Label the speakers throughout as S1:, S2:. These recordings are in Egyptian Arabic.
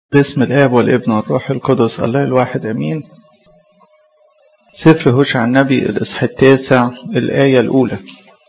S1: باسم الآب والابن والروح القدس الله الواحد أمين سفر هوشع النبي الإصحاح التاسع الآية الأولى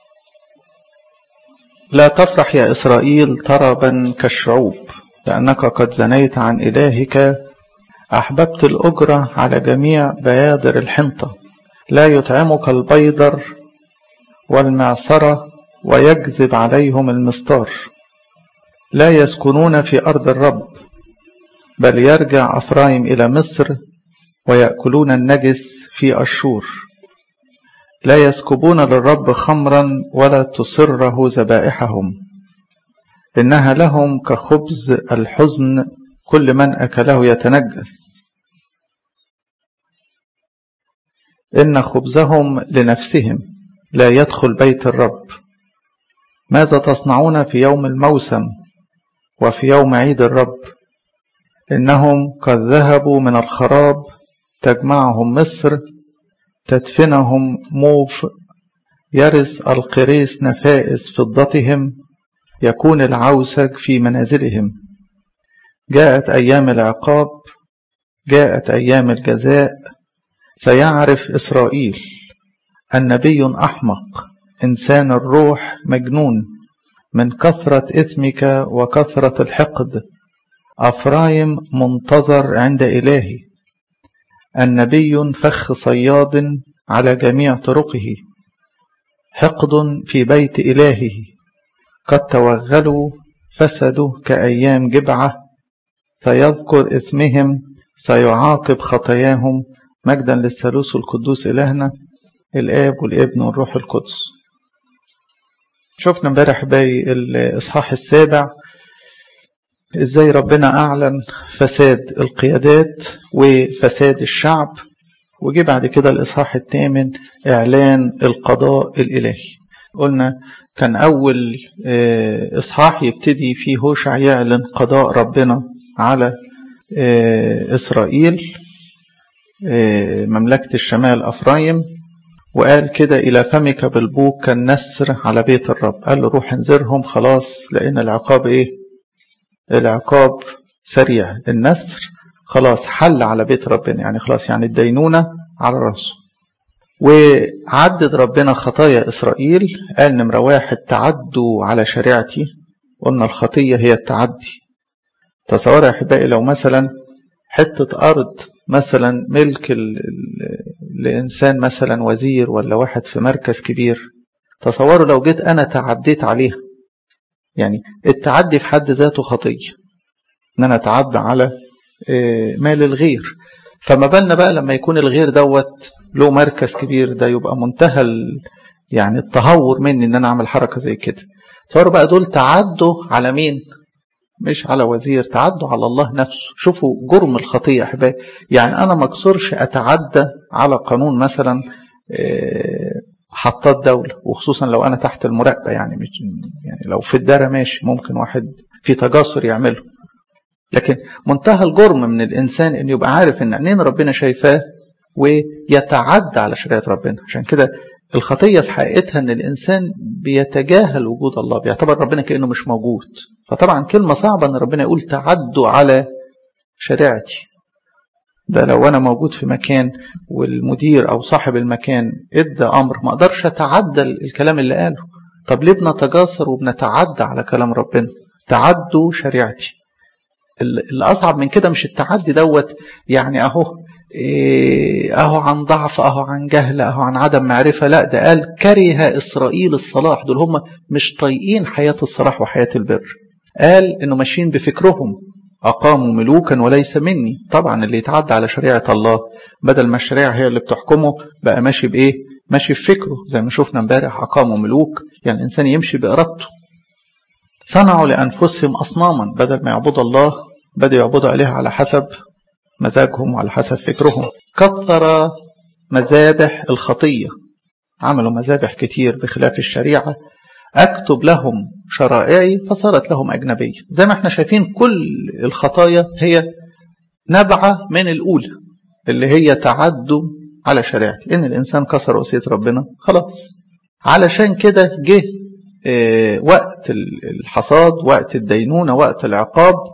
S1: لا تفرح يا إسرائيل طربا كالشعوب لأنك قد زنيت عن إلهك أحببت الأجرة على جميع بيادر الحنطة لا يطعمك البيضر والمعصرة ويجذب عليهم المستار لا يسكنون في أرض الرب بل يرجع أفرايم إلى مصر ويأكلون النجس في أشور لا يسكبون للرب خمرا ولا تصره ذبائحهم إنها لهم كخبز الحزن كل من أكله يتنجس إن خبزهم لنفسهم لا يدخل بيت الرب ماذا تصنعون في يوم الموسم وفي يوم عيد الرب إنهم قد ذهبوا من الخراب تجمعهم مصر تدفنهم موف يرث القريس نفائس فضتهم يكون العوسج في منازلهم جاءت أيام العقاب جاءت أيام الجزاء سيعرف إسرائيل النبي أحمق إنسان الروح مجنون من كثرة إثمك وكثرة الحقد أفرايم منتظر عند إلهي النبي فخ صياد على جميع طرقه حقد في بيت إلهه قد توغلوا فسدوا كأيام جبعة سيذكر إثمهم سيعاقب خطاياهم مجدا للثالوث القدوس إلهنا الآب والابن والروح القدس شفنا امبارح باقي الإصحاح السابع ازاي ربنا اعلن فساد القيادات وفساد الشعب وجي بعد كده الاصحاح الثامن اعلان القضاء الالهي قلنا كان اول اصحاح يبتدي فيه هوشع يعلن قضاء ربنا على اسرائيل مملكه الشمال افرايم وقال كده الى فمك بالبوق كالنسر على بيت الرب قال له روح انذرهم خلاص لان العقاب ايه العقاب سريع النسر خلاص حل على بيت ربنا يعني خلاص يعني الدينونة على راسه وعدد ربنا خطايا إسرائيل قال نمرة واحد تعدوا على شريعتي قلنا الخطية هي التعدي تصور يا أحبائي لو مثلا حتة أرض مثلا ملك لإنسان مثلا وزير ولا واحد في مركز كبير تصوروا لو جيت أنا تعديت عليها يعني التعدي في حد ذاته خطية ان انا اتعدى على مال الغير فما بالنا بقى لما يكون الغير دوت له مركز كبير ده يبقى منتهى يعني التهور مني ان انا اعمل حركة زي كده تصوروا بقى دول تعدوا على مين مش على وزير تعدوا على الله نفسه شوفوا جرم الخطية احبائي يعني انا ما اكسرش اتعدى على قانون مثلا حطات دولة وخصوصا لو أنا تحت المراقبة يعني مش يعني لو في الدارة ماشي ممكن واحد في تجاسر يعمله لكن منتهى الجرم من الإنسان إنه يبقى عارف إن عينين ربنا شايفاه ويتعدى على شريعة ربنا عشان كده الخطية في حقيقتها إن الإنسان بيتجاهل وجود الله بيعتبر ربنا كأنه مش موجود فطبعا كلمة صعبة إن ربنا يقول تعدوا على شريعتي ده لو انا موجود في مكان والمدير او صاحب المكان ادى امر ما اقدرش اتعدى الكلام اللي قاله طب ليه بنتجاسر وبنتعدى على كلام ربنا تعدوا شريعتي الاصعب من كده مش التعدي دوت يعني اهو إيه اهو عن ضعف اهو عن جهل اهو عن عدم معرفه لا ده قال كره اسرائيل الصلاح دول هم مش طايقين حياه الصلاح وحياه البر قال انه ماشيين بفكرهم أقاموا ملوكا وليس مني طبعا اللي يتعدى على شريعة الله بدل ما الشريعة هي اللي بتحكمه بقى ماشي بإيه ماشي بفكره زي ما شفنا امبارح أقاموا ملوك يعني الإنسان يمشي بإرادته صنعوا لأنفسهم أصناما بدل ما يعبدوا الله بدأوا يعبدوا عليها على حسب مزاجهم وعلى حسب فكرهم كثر مذابح الخطية عملوا مذابح كتير بخلاف الشريعة أكتب لهم شرائعي فصارت لهم أجنبية زي ما احنا شايفين كل الخطايا هي نبعة من الأولى اللي هي تعدوا على شريعتي إن الإنسان كسر وصية ربنا خلاص علشان كده جه وقت الحصاد وقت الدينونة وقت العقاب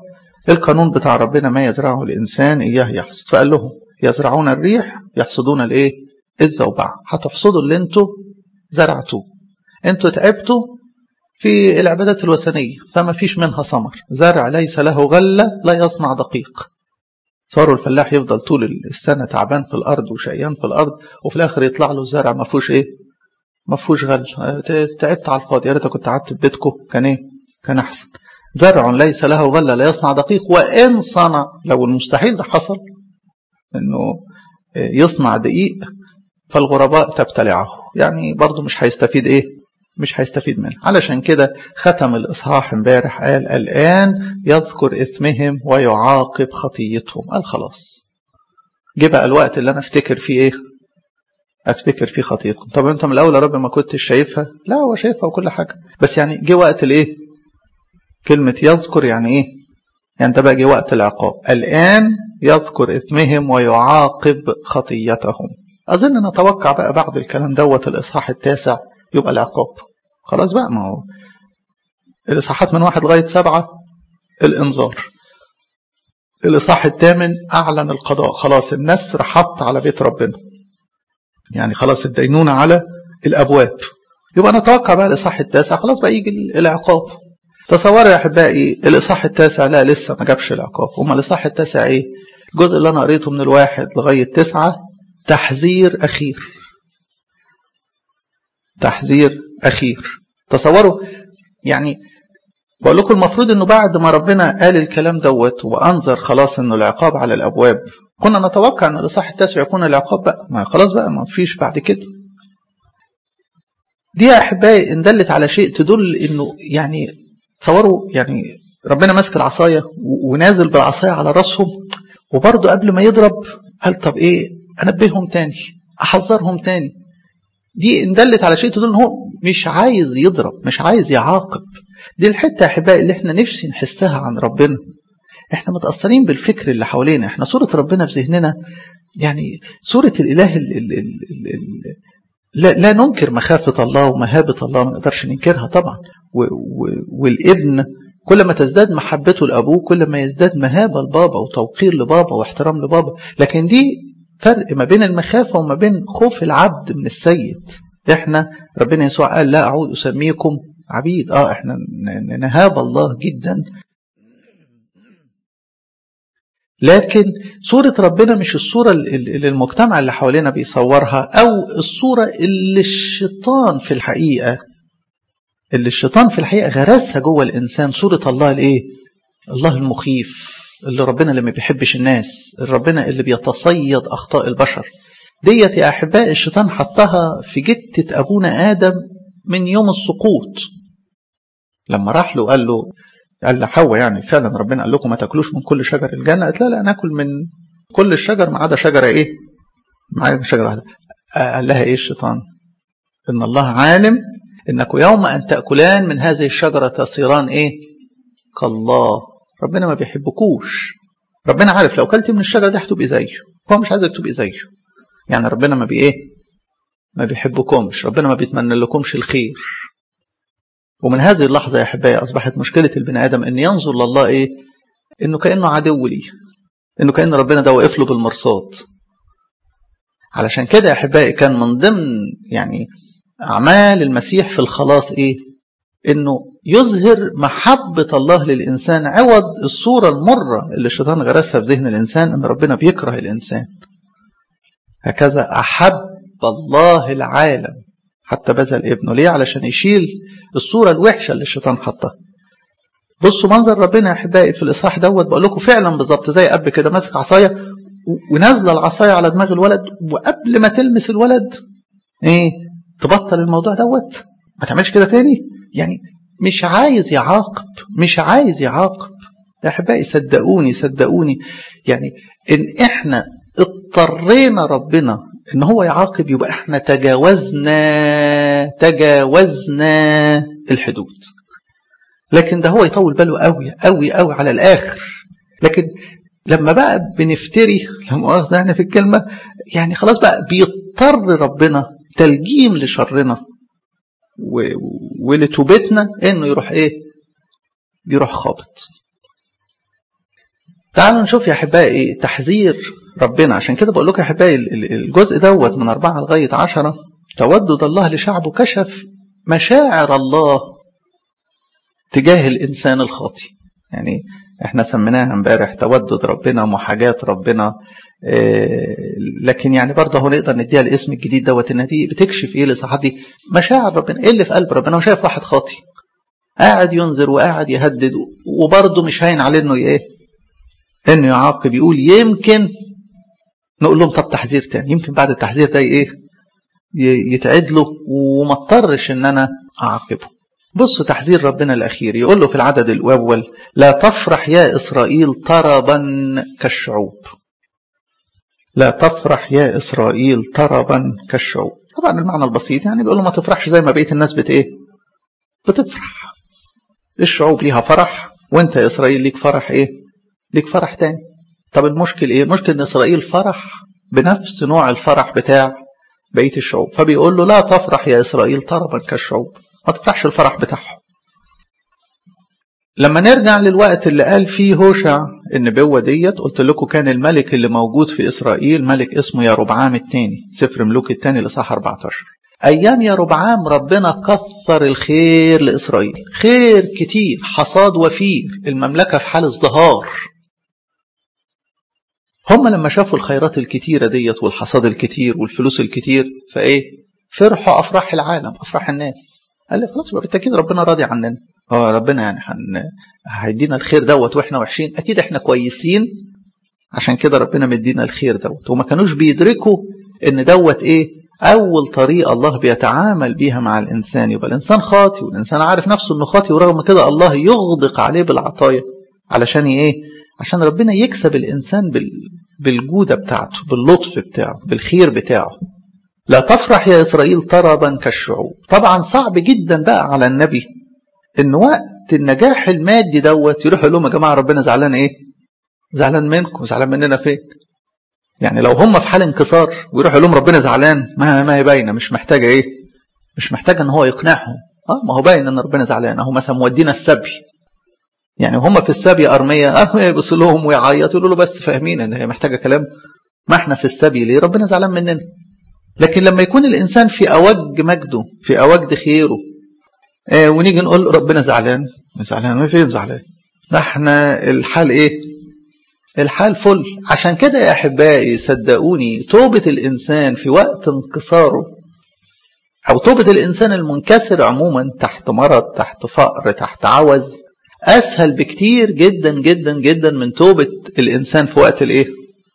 S1: القانون بتاع ربنا ما يزرعه الإنسان إياه يحصد فقال لهم يزرعون الريح يحصدون الإيه الزوبعة هتحصدوا اللي انتوا زرعتوه انتوا تعبتوا في العبادات الوثنية فما فيش منها ثمر زرع ليس له غلة لا يصنع دقيق صاروا الفلاح يفضل طول السنة تعبان في الأرض وشقيان في الأرض وفي الآخر يطلع له الزرع ما فيهوش إيه ما فيهوش غل تعبت على الفاضي يا ريتك كنت قعدت في بيتكم كان إيه كان أحسن زرع ليس له غلة لا يصنع دقيق وإن صنع لو المستحيل ده حصل إنه يصنع دقيق فالغرباء تبتلعه يعني برضه مش هيستفيد إيه مش هيستفيد منه علشان كده ختم الإصحاح امبارح قال الآن يذكر إثمهم ويعاقب خطيتهم قال خلاص جه بقى الوقت اللي أنا أفتكر فيه إيه أفتكر فيه خطيتكم طب أنت من الأول يا رب ما كنتش شايفها لا هو شايفها وكل حاجة بس يعني جه وقت الإيه كلمة يذكر يعني إيه يعني ده بقى جه وقت العقاب الآن يذكر إثمهم ويعاقب خطيتهم أظن نتوقع بقى بعد الكلام دوت الإصحاح التاسع يبقى العقاب خلاص بقى ما هو الإصحاحات من واحد لغاية سبعة الإنذار الإصحاح الثامن أعلن القضاء خلاص النسر حط على بيت ربنا يعني خلاص الدينونة على الأبواب يبقى نتوقع بقى الإصحاح التاسع خلاص بقى يجي العقاب تصوروا يا أحبائي الإصحاح التاسع لا لسه ما جابش العقاب أما الإصحاح التاسع إيه الجزء اللي أنا قريته من الواحد لغاية تسعة تحذير أخير تحذير أخير تصوروا يعني بقول لكم المفروض انه بعد ما ربنا قال الكلام دوت وانذر خلاص انه العقاب على الابواب كنا نتوقع ان الاصحاح التاسع يكون العقاب بقى ما خلاص بقى ما فيش بعد كده دي يا احبائي ان دلت على شيء تدل انه يعني تصوروا يعني ربنا ماسك العصايه ونازل بالعصايه على راسهم وبرضه قبل ما يضرب قال طب ايه انبههم تاني احذرهم تاني دي ان دلت على شيء تدل ان هو مش عايز يضرب مش عايز يعاقب دي الحته يا احبائي اللي احنا نفسي نحسها عن ربنا احنا متاثرين بالفكر اللي حوالينا احنا صوره ربنا في ذهننا يعني صوره الاله ال ال ال ال ال لا, لا ننكر مخافه الله ومهابه الله ما نقدرش ننكرها طبعا و و والابن كل ما تزداد محبته لابوه كل ما يزداد مهابه لبابا وتوقير لبابا واحترام لبابا لكن دي فرق ما بين المخافة وما بين خوف العبد من السيد احنا ربنا يسوع قال لا أعود أسميكم عبيد اه احنا نهاب الله جدا لكن صورة ربنا مش الصورة اللي المجتمع اللي حوالينا بيصورها أو الصورة اللي الشيطان في الحقيقة اللي الشيطان في الحقيقة غرسها جوه الإنسان صورة الله الإيه؟ الله المخيف اللي ربنا اللي ما بيحبش الناس ربنا اللي بيتصيد أخطاء البشر ديت يا أحباء الشيطان حطها في جتة أبونا آدم من يوم السقوط لما راح له قال له قال لحواء يعني فعلا ربنا قال لكم ما تاكلوش من كل شجر الجنة قالت لا لا ناكل من كل الشجر ما عدا شجرة إيه ما عدا شجرة واحدة قال لها إيه الشيطان إن الله عالم إنكم يوم أن تأكلان من هذه الشجرة تصيران إيه كالله ربنا ما بيحبكوش ربنا عارف لو كلت من الشجره دي هتبقي زيه هو مش عايزك تبقي زيه يعني ربنا ما بي ايه ما بيحبكمش ربنا ما بيتمنى لكمش الخير ومن هذه اللحظه يا احبائي اصبحت مشكله البني ادم ان ينظر لله ايه انه كانه عدو ليه انه كان ربنا ده واقف له بالمرصاد علشان كده يا احبائي كان من ضمن يعني اعمال المسيح في الخلاص ايه انه يظهر محبة الله للإنسان عوض الصورة المرة اللي الشيطان غرسها في ذهن الإنسان أن ربنا بيكره الإنسان هكذا أحب الله العالم حتى بذل ابنه ليه علشان يشيل الصورة الوحشة اللي الشيطان حطها بصوا منظر ربنا يا احبائي في الاصحاح دوت بقول لكم فعلا بالظبط زي اب كده ماسك عصايه ونازله العصايه على دماغ الولد وقبل ما تلمس الولد ايه تبطل الموضوع دوت ما تعملش كده تاني يعني مش عايز يعاقب مش عايز يعاقب يا احبائي صدقوني صدقوني يعني ان احنا اضطرينا ربنا ان هو يعاقب يبقى احنا تجاوزنا تجاوزنا الحدود لكن ده هو يطول باله قوي قوي قوي على الاخر لكن لما بقى بنفتري لا مؤاخذه يعني في الكلمه يعني خلاص بقى بيضطر ربنا تلجيم لشرنا ولتوبتنا انه يروح ايه يروح خابط تعالوا نشوف يا احبائي تحذير ربنا عشان كده بقول لكم يا احبائي الجزء دوت من أربعة لغاية عشرة تودد الله لشعبه كشف مشاعر الله تجاه الإنسان الخاطي يعني احنا سميناها امبارح تودد ربنا محاجاة ربنا اه لكن يعني برضه هو نقدر نديها الاسم الجديد دوت ان دي بتكشف ايه لصحات دي مشاعر ربنا ايه اللي في قلب ربنا هو شايف واحد خاطي قاعد ينذر وقاعد يهدد وبرضه مش هين عليه انه ايه انه يعاقب يقول يمكن نقول لهم طب تحذير تاني يمكن بعد التحذير ده ايه يتعدلوا وما اضطرش ان انا اعاقبه بص تحذير ربنا الاخير يقول له في العدد الاول لا تفرح يا اسرائيل طربا كالشعوب لا تفرح يا اسرائيل طربا كالشعوب طبعا المعنى البسيط يعني بيقول له ما تفرحش زي ما بقيه الناس بت ايه بتفرح الشعوب ليها فرح وانت يا اسرائيل ليك فرح ايه ليك فرح تاني طب المشكل ايه المشكل ان اسرائيل فرح بنفس نوع الفرح بتاع بقيه الشعوب فبيقول له لا تفرح يا اسرائيل طربا كالشعوب ما تفرحش الفرح بتاعهم لما نرجع للوقت اللي قال فيه هوشع النبوة ديت قلت لكم كان الملك اللي موجود في إسرائيل ملك اسمه يا ربعام الثاني سفر ملوك الثاني لصح 14 أيام يا ربعام ربنا كثر الخير لإسرائيل خير كتير حصاد وفير المملكة في حال ازدهار هم لما شافوا الخيرات الكتيرة ديت والحصاد الكتير والفلوس الكتير فإيه فرحوا أفراح العالم أفراح الناس قال لي خلاص بالتأكيد ربنا راضي عننا هو ربنا يعني حن... هيدينا الخير دوت واحنا وحشين اكيد احنا كويسين عشان كده ربنا مدينا الخير دوت وما كانوش بيدركوا ان دوت ايه اول طريقه الله بيتعامل بيها مع الانسان يبقى الانسان خاطي والانسان عارف نفسه انه خاطي ورغم كده الله يغدق عليه بالعطايا علشان ايه عشان ربنا يكسب الانسان بال... بالجوده بتاعته باللطف بتاعه بالخير بتاعه لا تفرح يا اسرائيل طربا كالشعوب طبعا صعب جدا بقى على النبي ان وقت النجاح المادي دوت يروح يقول لهم يا جماعه ربنا زعلان ايه؟ زعلان منكم زعلان مننا فين؟ يعني لو هم في حال انكسار ويروح يقول لهم ربنا زعلان ما ما هي باينه مش محتاجه ايه؟ مش محتاجه ان هو يقنعهم اه ما هو باين ان ربنا زعلان اهو مثلا مودينا السبي يعني هم في السبي ارميه اه يبص لهم ويعيط يقولوا له بس فاهمين ان هي محتاجه كلام ما احنا في السبي ليه؟ ربنا زعلان مننا لكن لما يكون الانسان في اوج مجده في اوج خيره آه ونيجي نقول ربنا زعلان زعلان فين زعلان ده احنا الحال ايه الحال فل عشان كده يا احبائي صدقوني توبة الانسان في وقت انكساره او توبة الانسان المنكسر عموما تحت مرض تحت فقر تحت عوز اسهل بكتير جدا جدا جدا من توبة الانسان في وقت الايه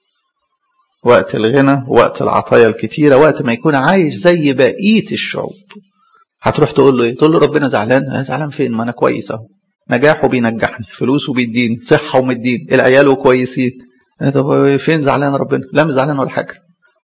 S1: وقت الغنى وقت العطايا الكتيرة وقت ما يكون عايش زي بقية الشعوب هتروح تقول له ايه تقول له ربنا زعلان أه زعلان فين ما انا كويس اهو نجاحه بينجحني فلوسه بيديني صحه ومديني العيال كويسين طب فين زعلان ربنا لا مش زعلان ولا حاجه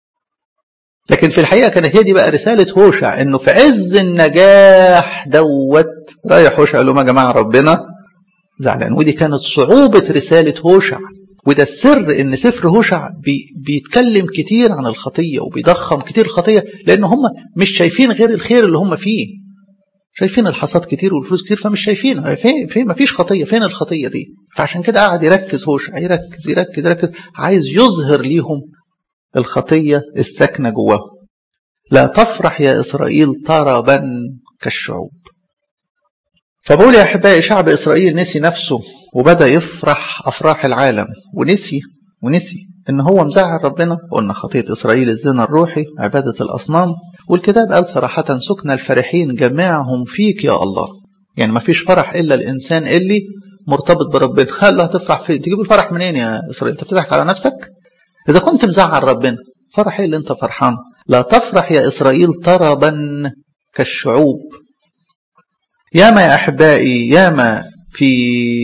S1: لكن في الحقيقه كانت هي دي بقى رساله هوشع انه في عز النجاح دوت رايح هوشع قال لهم يا جماعه ربنا زعلان ودي كانت صعوبه رساله هوشع وده السر ان سفر هوشع بي بيتكلم كتير عن الخطيه وبيضخم كتير الخطيه لان هم مش شايفين غير الخير اللي هم فيه شايفين الحصاد كتير والفلوس كتير فمش شايفين فين فين مفيش خطيه فين الخطيه دي فعشان كده قاعد يركز هوشع يركز يركز يركز عايز يظهر ليهم الخطيه الساكنه جواهم لا تفرح يا اسرائيل طربا كالشعوب فبقول يا احبائي شعب اسرائيل نسي نفسه وبدا يفرح افراح العالم ونسي ونسي ان هو مزعل ربنا قلنا خطيه اسرائيل الزنا الروحي عباده الاصنام والكتاب قال صراحه سكن الفرحين جميعهم فيك يا الله يعني ما فيش فرح الا الانسان اللي مرتبط بربنا قال له هتفرح فين تجيب الفرح منين يا اسرائيل انت بتضحك على نفسك اذا كنت مزعل ربنا فرح ايه اللي انت فرحان لا تفرح يا اسرائيل طربا كالشعوب ياما يا احبائي ياما في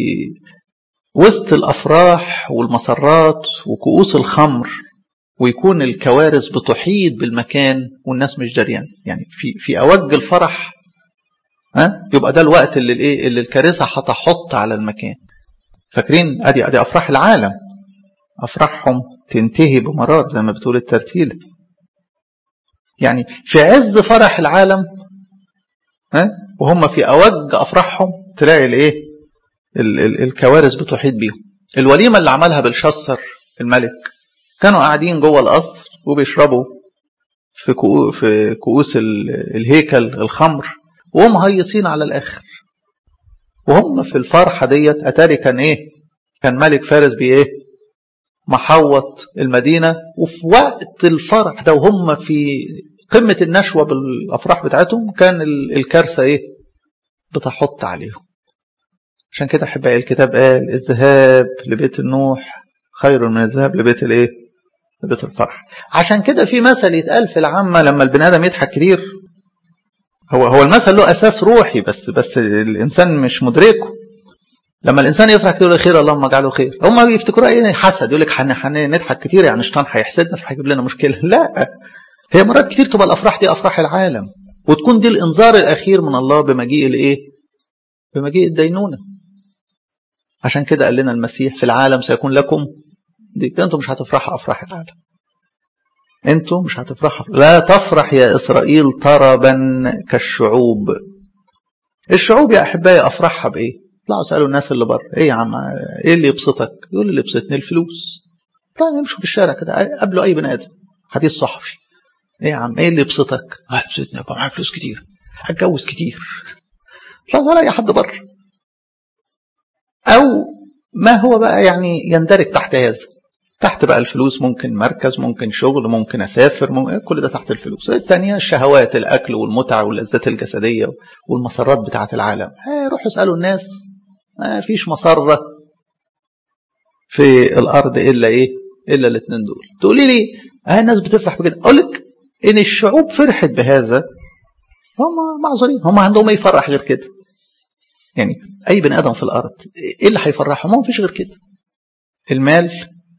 S1: وسط الافراح والمسرات وكؤوس الخمر ويكون الكوارث بتحيط بالمكان والناس مش دريان يعني في في اوج الفرح ها يبقى ده الوقت اللي الايه اللي الكارثه هتحط على المكان فاكرين ادي ادي افراح العالم افراحهم تنتهي بمرار زي ما بتقول الترتيل يعني في عز فرح العالم ها وهم في اوج افراحهم تلاقي الايه ال ال الكوارث بتحيط بيهم الوليمة اللي عملها بلشسر الملك كانوا قاعدين جوه القصر وبيشربوا في كؤو في كؤوس الهيكل الخمر وهم هيصين على الاخر وهم في الفرحه ديت اتاري كان ايه كان ملك فارس بايه محوط المدينه وفي وقت الفرح ده وهم في قمه النشوه بالافراح بتاعتهم كان الكارثه ايه بتحط عليهم عشان كده احبائي الكتاب قال الذهاب لبيت النوح خير من الذهاب لبيت الايه لبيت الفرح عشان كده في مثل يتقال في العامة لما البني آدم يضحك كتير هو هو المثل له أساس روحي بس بس الإنسان مش مدركه لما الإنسان يفرح كتير يقول خير اللهم اجعله خير هم يفتكروا ايه حسد يقول لك نضحك كتير يعني الشيطان هيحسدنا فهيجيب لنا مشكلة لا هي مرات كتير تبقى الأفراح دي أفراح العالم وتكون دي الإنذار الأخير من الله بمجيء الإيه؟ بمجيء الدينونة عشان كده قال لنا المسيح في العالم سيكون لكم دي انتوا مش هتفرحوا افراح العالم انتوا مش هتفرحوا لا تفرح يا اسرائيل طربا كالشعوب الشعوب يا احبائي افرحها بايه طلعوا سالوا الناس اللي بره ايه يا عم ايه اللي يبسطك يقول اللي يبسطني الفلوس طلعوا يمشوا في الشارع كده قابلوا اي بني ادم حديث صحفي ايه يا عم ايه اللي يبسطك اه يبسطني يبقى معايا فلوس كتير هتجوز كتير طلعوا ولا اي حد بره او ما هو بقى يعني يندرج تحت هذا تحت بقى الفلوس ممكن مركز ممكن شغل ممكن اسافر ممكن كل ده تحت الفلوس الثانيه الشهوات الاكل والمتعه واللذات الجسديه والمسرات بتاعه العالم روحوا اسالوا الناس ما فيش مسره في الارض الا ايه الا الاثنين دول تقولي لي اه الناس بتفرح بكده اقول لك ان الشعوب فرحت بهذا هم معذورين هم عندهم ايه يفرح غير كده يعني اي بني ادم في الارض ايه اللي هيفرحه ما فيش غير كده المال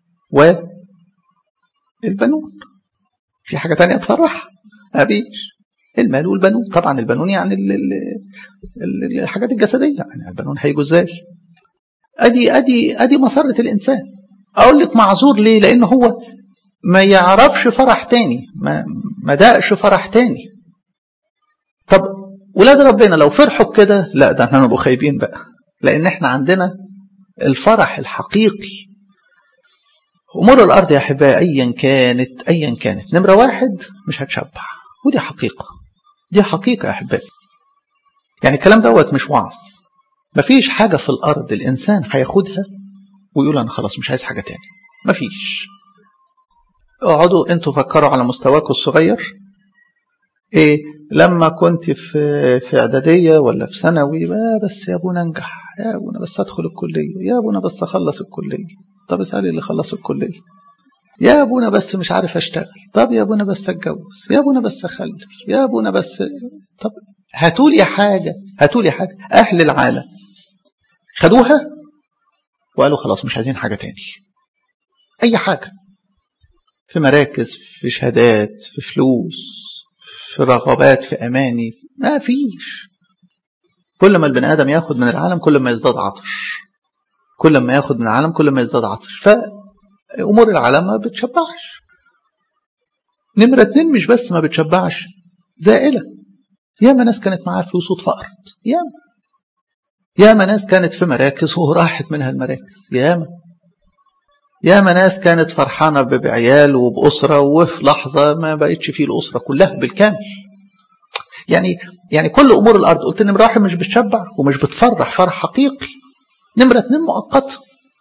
S1: والبنون في حاجه تانية تفرح ما فيش المال والبنون طبعا البنون يعني ال ال الحاجات الجسديه يعني البنون هيجوا ازاي ادي ادي ادي مسره الانسان اقول لك معذور ليه لان هو ما يعرفش فرح تاني ما ما دقش فرح تاني طب ولاد ربنا لو فرحوا كده لا ده احنا نبقوا خايبين بقى لان احنا عندنا الفرح الحقيقي امور الارض يا احبائي ايا كانت ايا كانت نمره واحد مش هتشبع ودي حقيقه دي حقيقه يا احبائي يعني الكلام دوت مش وعظ مفيش حاجه في الارض الانسان هياخدها ويقول انا خلاص مش عايز حاجه تاني مفيش اقعدوا انتوا فكروا على مستواكم الصغير ايه لما كنت في في اعداديه ولا في ثانوي بس يا ابونا انجح يا ابونا بس ادخل الكليه يا ابونا بس اخلص الكليه طب اسالي اللي خلص الكليه يا ابونا بس مش عارف اشتغل طب يا ابونا بس اتجوز يا ابونا بس اخلف يا ابونا بس طب هاتولي حاجه هاتولي حاجه اهل العالم خدوها وقالوا خلاص مش عايزين حاجه تاني اي حاجه في مراكز في شهادات في فلوس في رغبات في اماني ما فيش كل ما البني ادم ياخد من العالم كل ما يزداد عطش كل ما ياخد من العالم كل ما يزداد عطش فامور العالم ما بتشبعش نمرة اتنين مش بس ما بتشبعش زائلة ياما ناس كانت معاها فلوس واتفقرت ياما ياما ناس كانت في مراكز وراحت منها المراكز ياما ياما ناس كانت فرحانة بعيال وبأسرة وفي لحظة ما بقتش فيه الأسرة كلها بالكامل يعني يعني كل أمور الأرض قلت نمرة واحد مش بتشبع ومش بتفرح فرح حقيقي نمرة اتنين مؤقت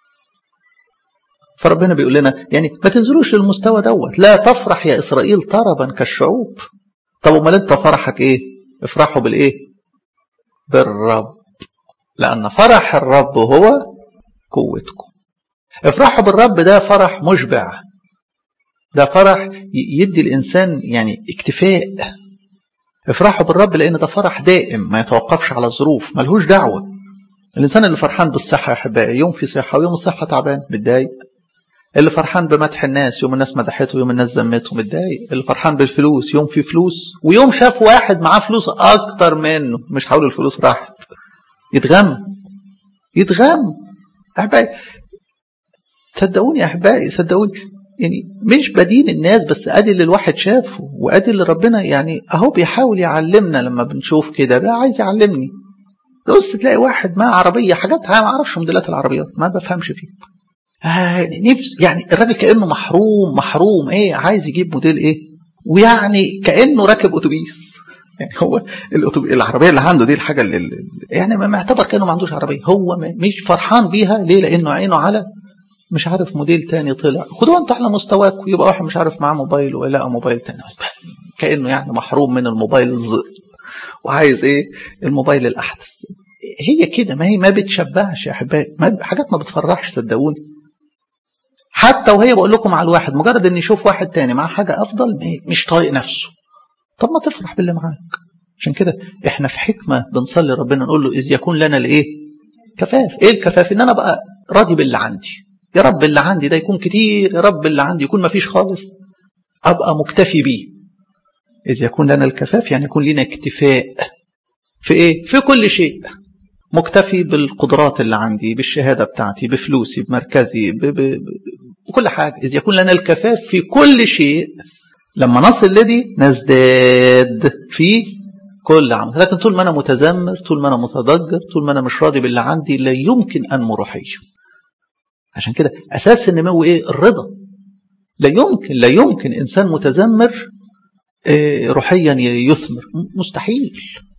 S1: فربنا بيقول لنا يعني ما تنزلوش للمستوى دوت لا تفرح يا إسرائيل طربا كالشعوب طب امال انت فرحك ايه افرحوا بالايه بالرب لأن فرح الرب هو قوتكم افرحوا بالرب ده فرح مشبع ده فرح يدي الإنسان يعني اكتفاء افرحوا بالرب لأن ده فرح دائم ما يتوقفش على الظروف ملهوش دعوة الإنسان اللي فرحان بالصحة يا أحبائي يوم في صحة ويوم الصحة تعبان متضايق اللي فرحان بمدح الناس يوم الناس مدحته يوم الناس ذمته متضايق اللي فرحان بالفلوس يوم في فلوس ويوم شاف واحد معاه فلوس أكتر منه مش حول الفلوس راحت يتغم يتغم أحبائي صدقوني يا أحبائي صدقوني يعني مش بدين الناس بس ادي اللي الواحد شافه وادي اللي ربنا يعني اهو بيحاول يعلمنا لما بنشوف كده بقى عايز يعلمني بص تلاقي واحد معاه عربيه حاجات ما اعرفش موديلات العربيات ما بفهمش فيه آه نفس يعني الراجل كانه محروم محروم ايه عايز يجيب موديل ايه ويعني كانه راكب اتوبيس يعني هو الأتوبيس العربيه اللي عنده دي الحاجه اللي يعني ما معتبر كانه ما عندوش عربيه هو مش فرحان بيها ليه لانه عينه على مش عارف موديل تاني طلع خدوها انتوا على مستواكم يبقى واحد مش عارف معاه موبايل ولا موبايل تاني كانه يعني محروم من الموبايل الزئ وعايز ايه الموبايل الاحدث هي كده ما هي ما بتشبعش يا احبائي حاجات ما بتفرحش صدقوني حتى وهي بقول لكم على الواحد مجرد ان يشوف واحد تاني معاه حاجه افضل مش طايق نفسه طب ما تفرح باللي معاك عشان كده احنا في حكمه بنصلي ربنا نقول له اذ يكون لنا الايه كفاف ايه الكفاف ان انا بقى راضي باللي عندي يا رب اللي عندي ده يكون كتير يا رب اللي عندي يكون ما فيش خالص ابقى مكتفي بيه اذ يكون لنا الكفاف يعني يكون لنا اكتفاء في ايه في كل شيء مكتفي بالقدرات اللي عندي بالشهاده بتاعتي بفلوسي بمركزي ب... ب... بكل حاجه اذ يكون لنا الكفاف في كل شيء لما نصل لدي نزداد في كل عمل لكن طول ما انا متذمر طول ما انا متضجر طول ما انا مش راضي باللي عندي لا يمكن انمو روحيا عشان كده اساس النمو ايه الرضا لا يمكن لا يمكن انسان متذمر روحيا يثمر مستحيل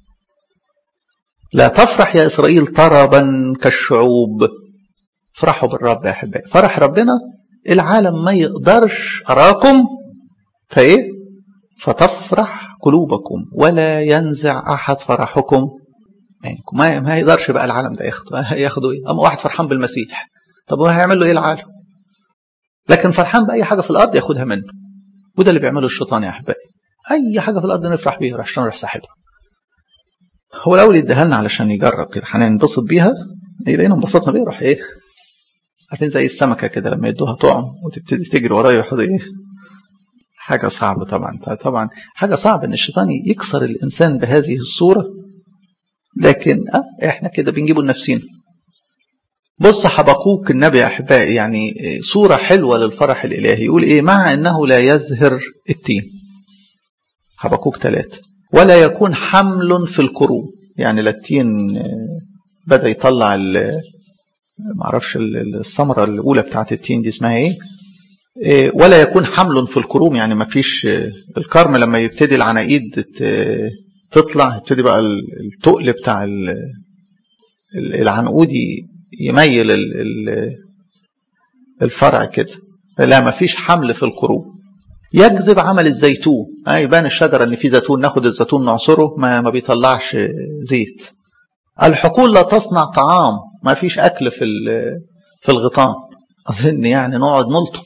S1: لا تفرح يا اسرائيل طربا كالشعوب افرحوا بالرب يا احبائي فرح ربنا العالم ما يقدرش اراكم فايه فتفرح قلوبكم ولا ينزع احد فرحكم منكم ما ما يقدرش بقى العالم ده ياخده ياخده ايه اما واحد فرحان بالمسيح طب هو هيعمل له ايه العالم لكن فرحان باي حاجه في الارض ياخدها منه وده اللي بيعمله الشيطان يا احبائي اي حاجه في الارض نفرح بيها عشان نروح ساحبها هو الاول يديها لنا علشان يجرب كده هننبسط بيها يلاقينا انبسطنا بيها يروح ايه عارفين زي السمكه كده لما يدوها طعم وتبتدي تجري ورايا يحط ايه حاجه صعبه طبعا طبعا حاجه صعبه ان الشيطان يكسر الانسان بهذه الصوره لكن أه احنا كده بنجيبه لنفسينا بص حبقوك النبي يا احبائي يعني صوره حلوه للفرح الالهي يقول ايه مع انه لا يزهر التين حبقوك ثلاثه ولا يكون حمل في الكروم يعني لا التين بدا يطلع ما اعرفش الثمره الاولى بتاعت التين دي اسمها ايه ولا يكون حمل في الكروم يعني ما فيش الكرم لما يبتدي العناقيد تطلع يبتدي بقى التقل بتاع العنقود يميل الفرع كده لا ما فيش حمل في الكروم يجذب عمل الزيتون آه يبان الشجره ان في زيتون ناخد الزيتون نعصره ما, ما بيطلعش زيت الحقول لا تصنع طعام ما فيش اكل في في الغيطان اظن يعني نقعد نلطم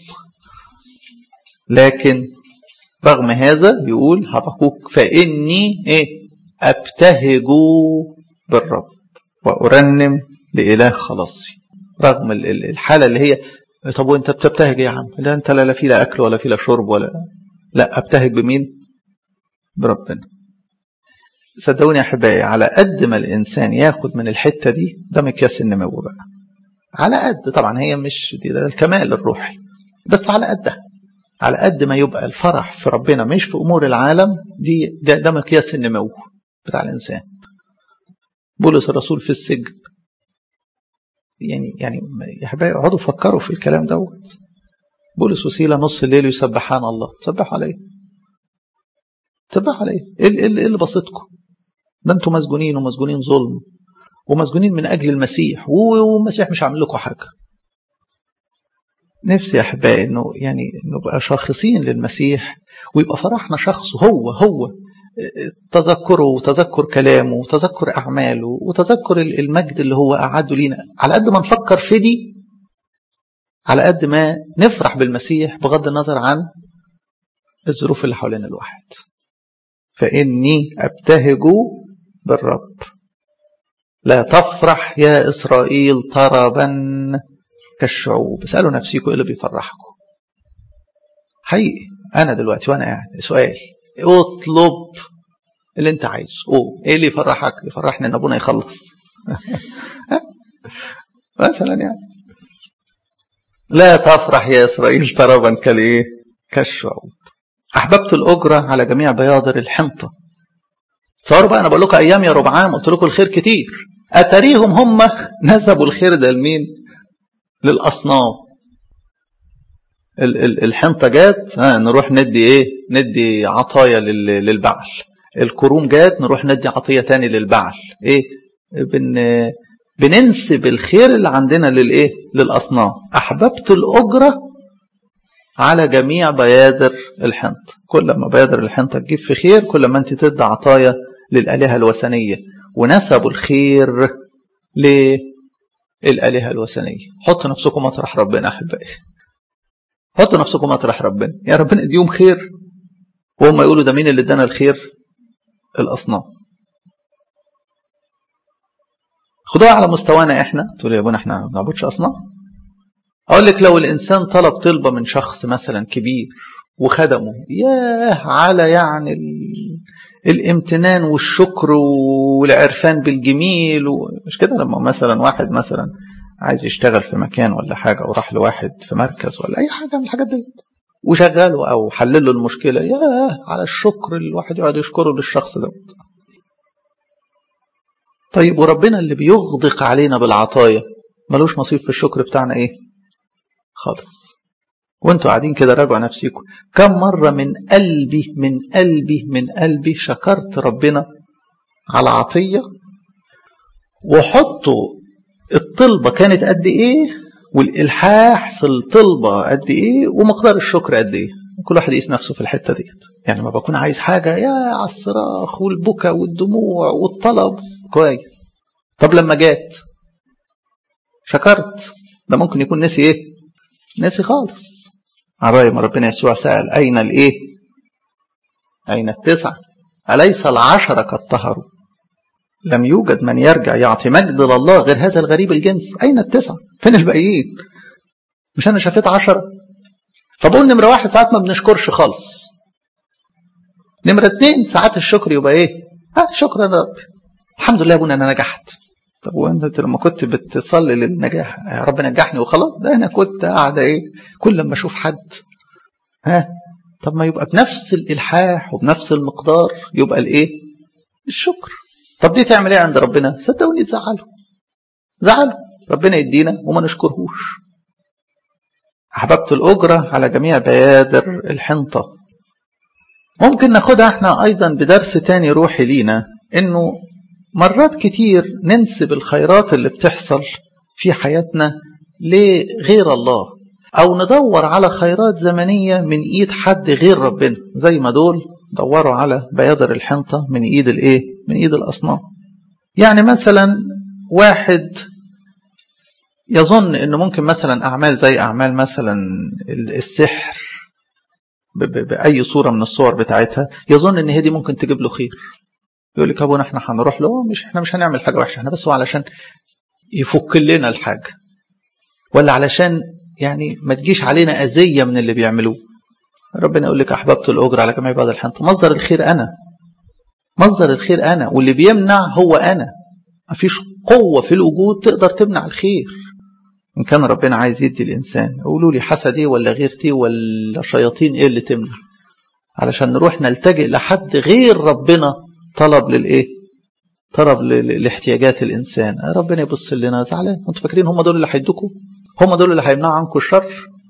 S1: لكن رغم هذا يقول حبقوك فاني ايه ابتهج بالرب وارنم لاله خلاصي رغم الحاله اللي هي طب وانت بتبتهج يا عم لا انت لا في لا اكل ولا في لا شرب ولا لا ابتهج بمين بربنا صدقوني يا احبائي على قد ما الانسان ياخد من الحته دي ده مقياس النمو بقى على قد طبعا هي مش دي ده الكمال الروحي بس على قدها على قد ما يبقى الفرح في ربنا مش في امور العالم دي ده, ده مقياس النمو بتاع الانسان بولس الرسول في السجن يعني يعني يا حبايبي اقعدوا فكروا في الكلام دوت بولس وسيلة نص الليل يسبحان الله تسبحوا عليه تسبحوا عليه ايه اللي بسطكم ده انتم مسجونين ومسجونين ظلم ومسجونين من اجل المسيح والمسيح مش عامل لكم حاجه نفسي يا احبائي انه يعني نبقى شاخصين للمسيح ويبقى فرحنا شخصه هو هو تذكره وتذكر كلامه وتذكر أعماله وتذكر المجد اللي هو أعده لينا على قد ما نفكر في دي على قد ما نفرح بالمسيح بغض النظر عن الظروف اللي حوالين الواحد فإني أبتهج بالرب لا تفرح يا إسرائيل طربا كالشعوب اسألوا نفسيكم إيه اللي بيفرحكم حقيقي أنا دلوقتي وأنا قاعد سؤال اطلب اللي انت عايزه قوم ايه اللي يفرحك يفرحني ان ابونا يخلص مثلا يعني لا تفرح يا اسرائيل طربا كالايه كالشعوب احببت الاجره على جميع بياضر الحنطه تصوروا بقى انا بقول لكم ايام يا ربعام قلت لكم الخير كتير اتاريهم هم نسبوا الخير ده لمين للاصنام الحنطة جات ها نروح ندي ايه ندي عطايا للبعل الكروم جات نروح ندي عطية تاني للبعل ايه بن بننسب الخير اللي عندنا للايه للاصنام احببت الاجره على جميع بيادر الحنط كل ما بيادر الحنطه تجيب في خير كل ما انت تدي عطايا للالهه الوثنيه ونسبوا الخير للالهه الوثنيه حطوا نفسكم مطرح ربنا احبائي حطوا نفسكم مطرح ربنا يا ربنا اديهم خير وهم يقولوا ده مين اللي ادانا الخير الاصنام خدوها على مستوانا احنا تقول يا ابونا احنا ما بنعبدش اصنام اقول لك لو الانسان طلب طلبه من شخص مثلا كبير وخدمه ياه على يعني ال... الامتنان والشكر والعرفان بالجميل مش كده لما مثلا واحد مثلا عايز يشتغل في مكان ولا حاجه وراح لواحد في مركز ولا اي حاجه من الحاجات دي وشغله او حلل له المشكله ياه على الشكر الواحد يقعد يشكره للشخص دوت طيب وربنا اللي بيغدق علينا بالعطايا ملوش نصيب في الشكر بتاعنا ايه خالص وانتوا قاعدين كده راجعوا نفسيكم كم مرة من قلبي من قلبي من قلبي شكرت ربنا على عطية وحطوا الطلبة كانت قد ايه والإلحاح في الطلبة قد ايه ومقدار الشكر قد ايه كل واحد يقيس نفسه في الحتة ديت يعني ما بكون عايز حاجة يا على الصراخ والبكا والدموع والطلب كويس طب لما جات شكرت ده ممكن يكون نسي ايه نسي خالص على رأي ما ربنا يسوع سأل أين الإيه أين التسعة أليس العشرة قد طهروا لم يوجد من يرجع يعطي مجد لله غير هذا الغريب الجنس أين التسعة فين الباقيين مش أنا شفيت عشرة فبقول نمرة واحد ساعات ما بنشكرش خالص نمرة اتنين ساعات الشكر يبقى ايه ها شكرا يا رب الحمد لله يا ابونا انا نجحت طب وانت لما كنت بتصلي للنجاح يا رب نجحني وخلاص ده انا كنت قاعده ايه كل لما اشوف حد ها طب ما يبقى بنفس الالحاح وبنفس المقدار يبقى الايه الشكر طب دي تعمل ايه عند ربنا صدقوني تزعله زعله ربنا يدينا وما نشكرهوش احببت الاجره على جميع بيادر الحنطه ممكن ناخدها احنا ايضا بدرس تاني روحي لينا انه مرات كتير ننسب الخيرات اللي بتحصل في حياتنا لغير الله او ندور على خيرات زمنية من ايد حد غير ربنا زي ما دول دوروا على بيادر الحنطة من ايد الايه من ايد الاصنام يعني مثلا واحد يظن انه ممكن مثلا اعمال زي اعمال مثلا السحر باي صوره من الصور بتاعتها يظن ان هي دي ممكن تجيب له خير يقول لك ابونا احنا هنروح له مش احنا مش هنعمل حاجه وحشه احنا بس هو علشان يفك لنا الحاجه ولا علشان يعني ما تجيش علينا اذيه من اللي بيعملوه ربنا يقول لك احببت الاجر على جميع بعض الحنطه مصدر الخير انا مصدر الخير انا واللي بيمنع هو انا ما فيش قوه في الوجود تقدر تمنع الخير ان كان ربنا عايز يدي الانسان قولوا لي حسدي ولا غيرتي ولا شياطين ايه اللي تمنع علشان نروح نلتجئ لحد غير ربنا طلب للايه طلب لاحتياجات الانسان ربنا يبص لنا زعلان انتوا فاكرين هم دول اللي هيدوكوا هم دول اللي هيمنعوا عنكم الشر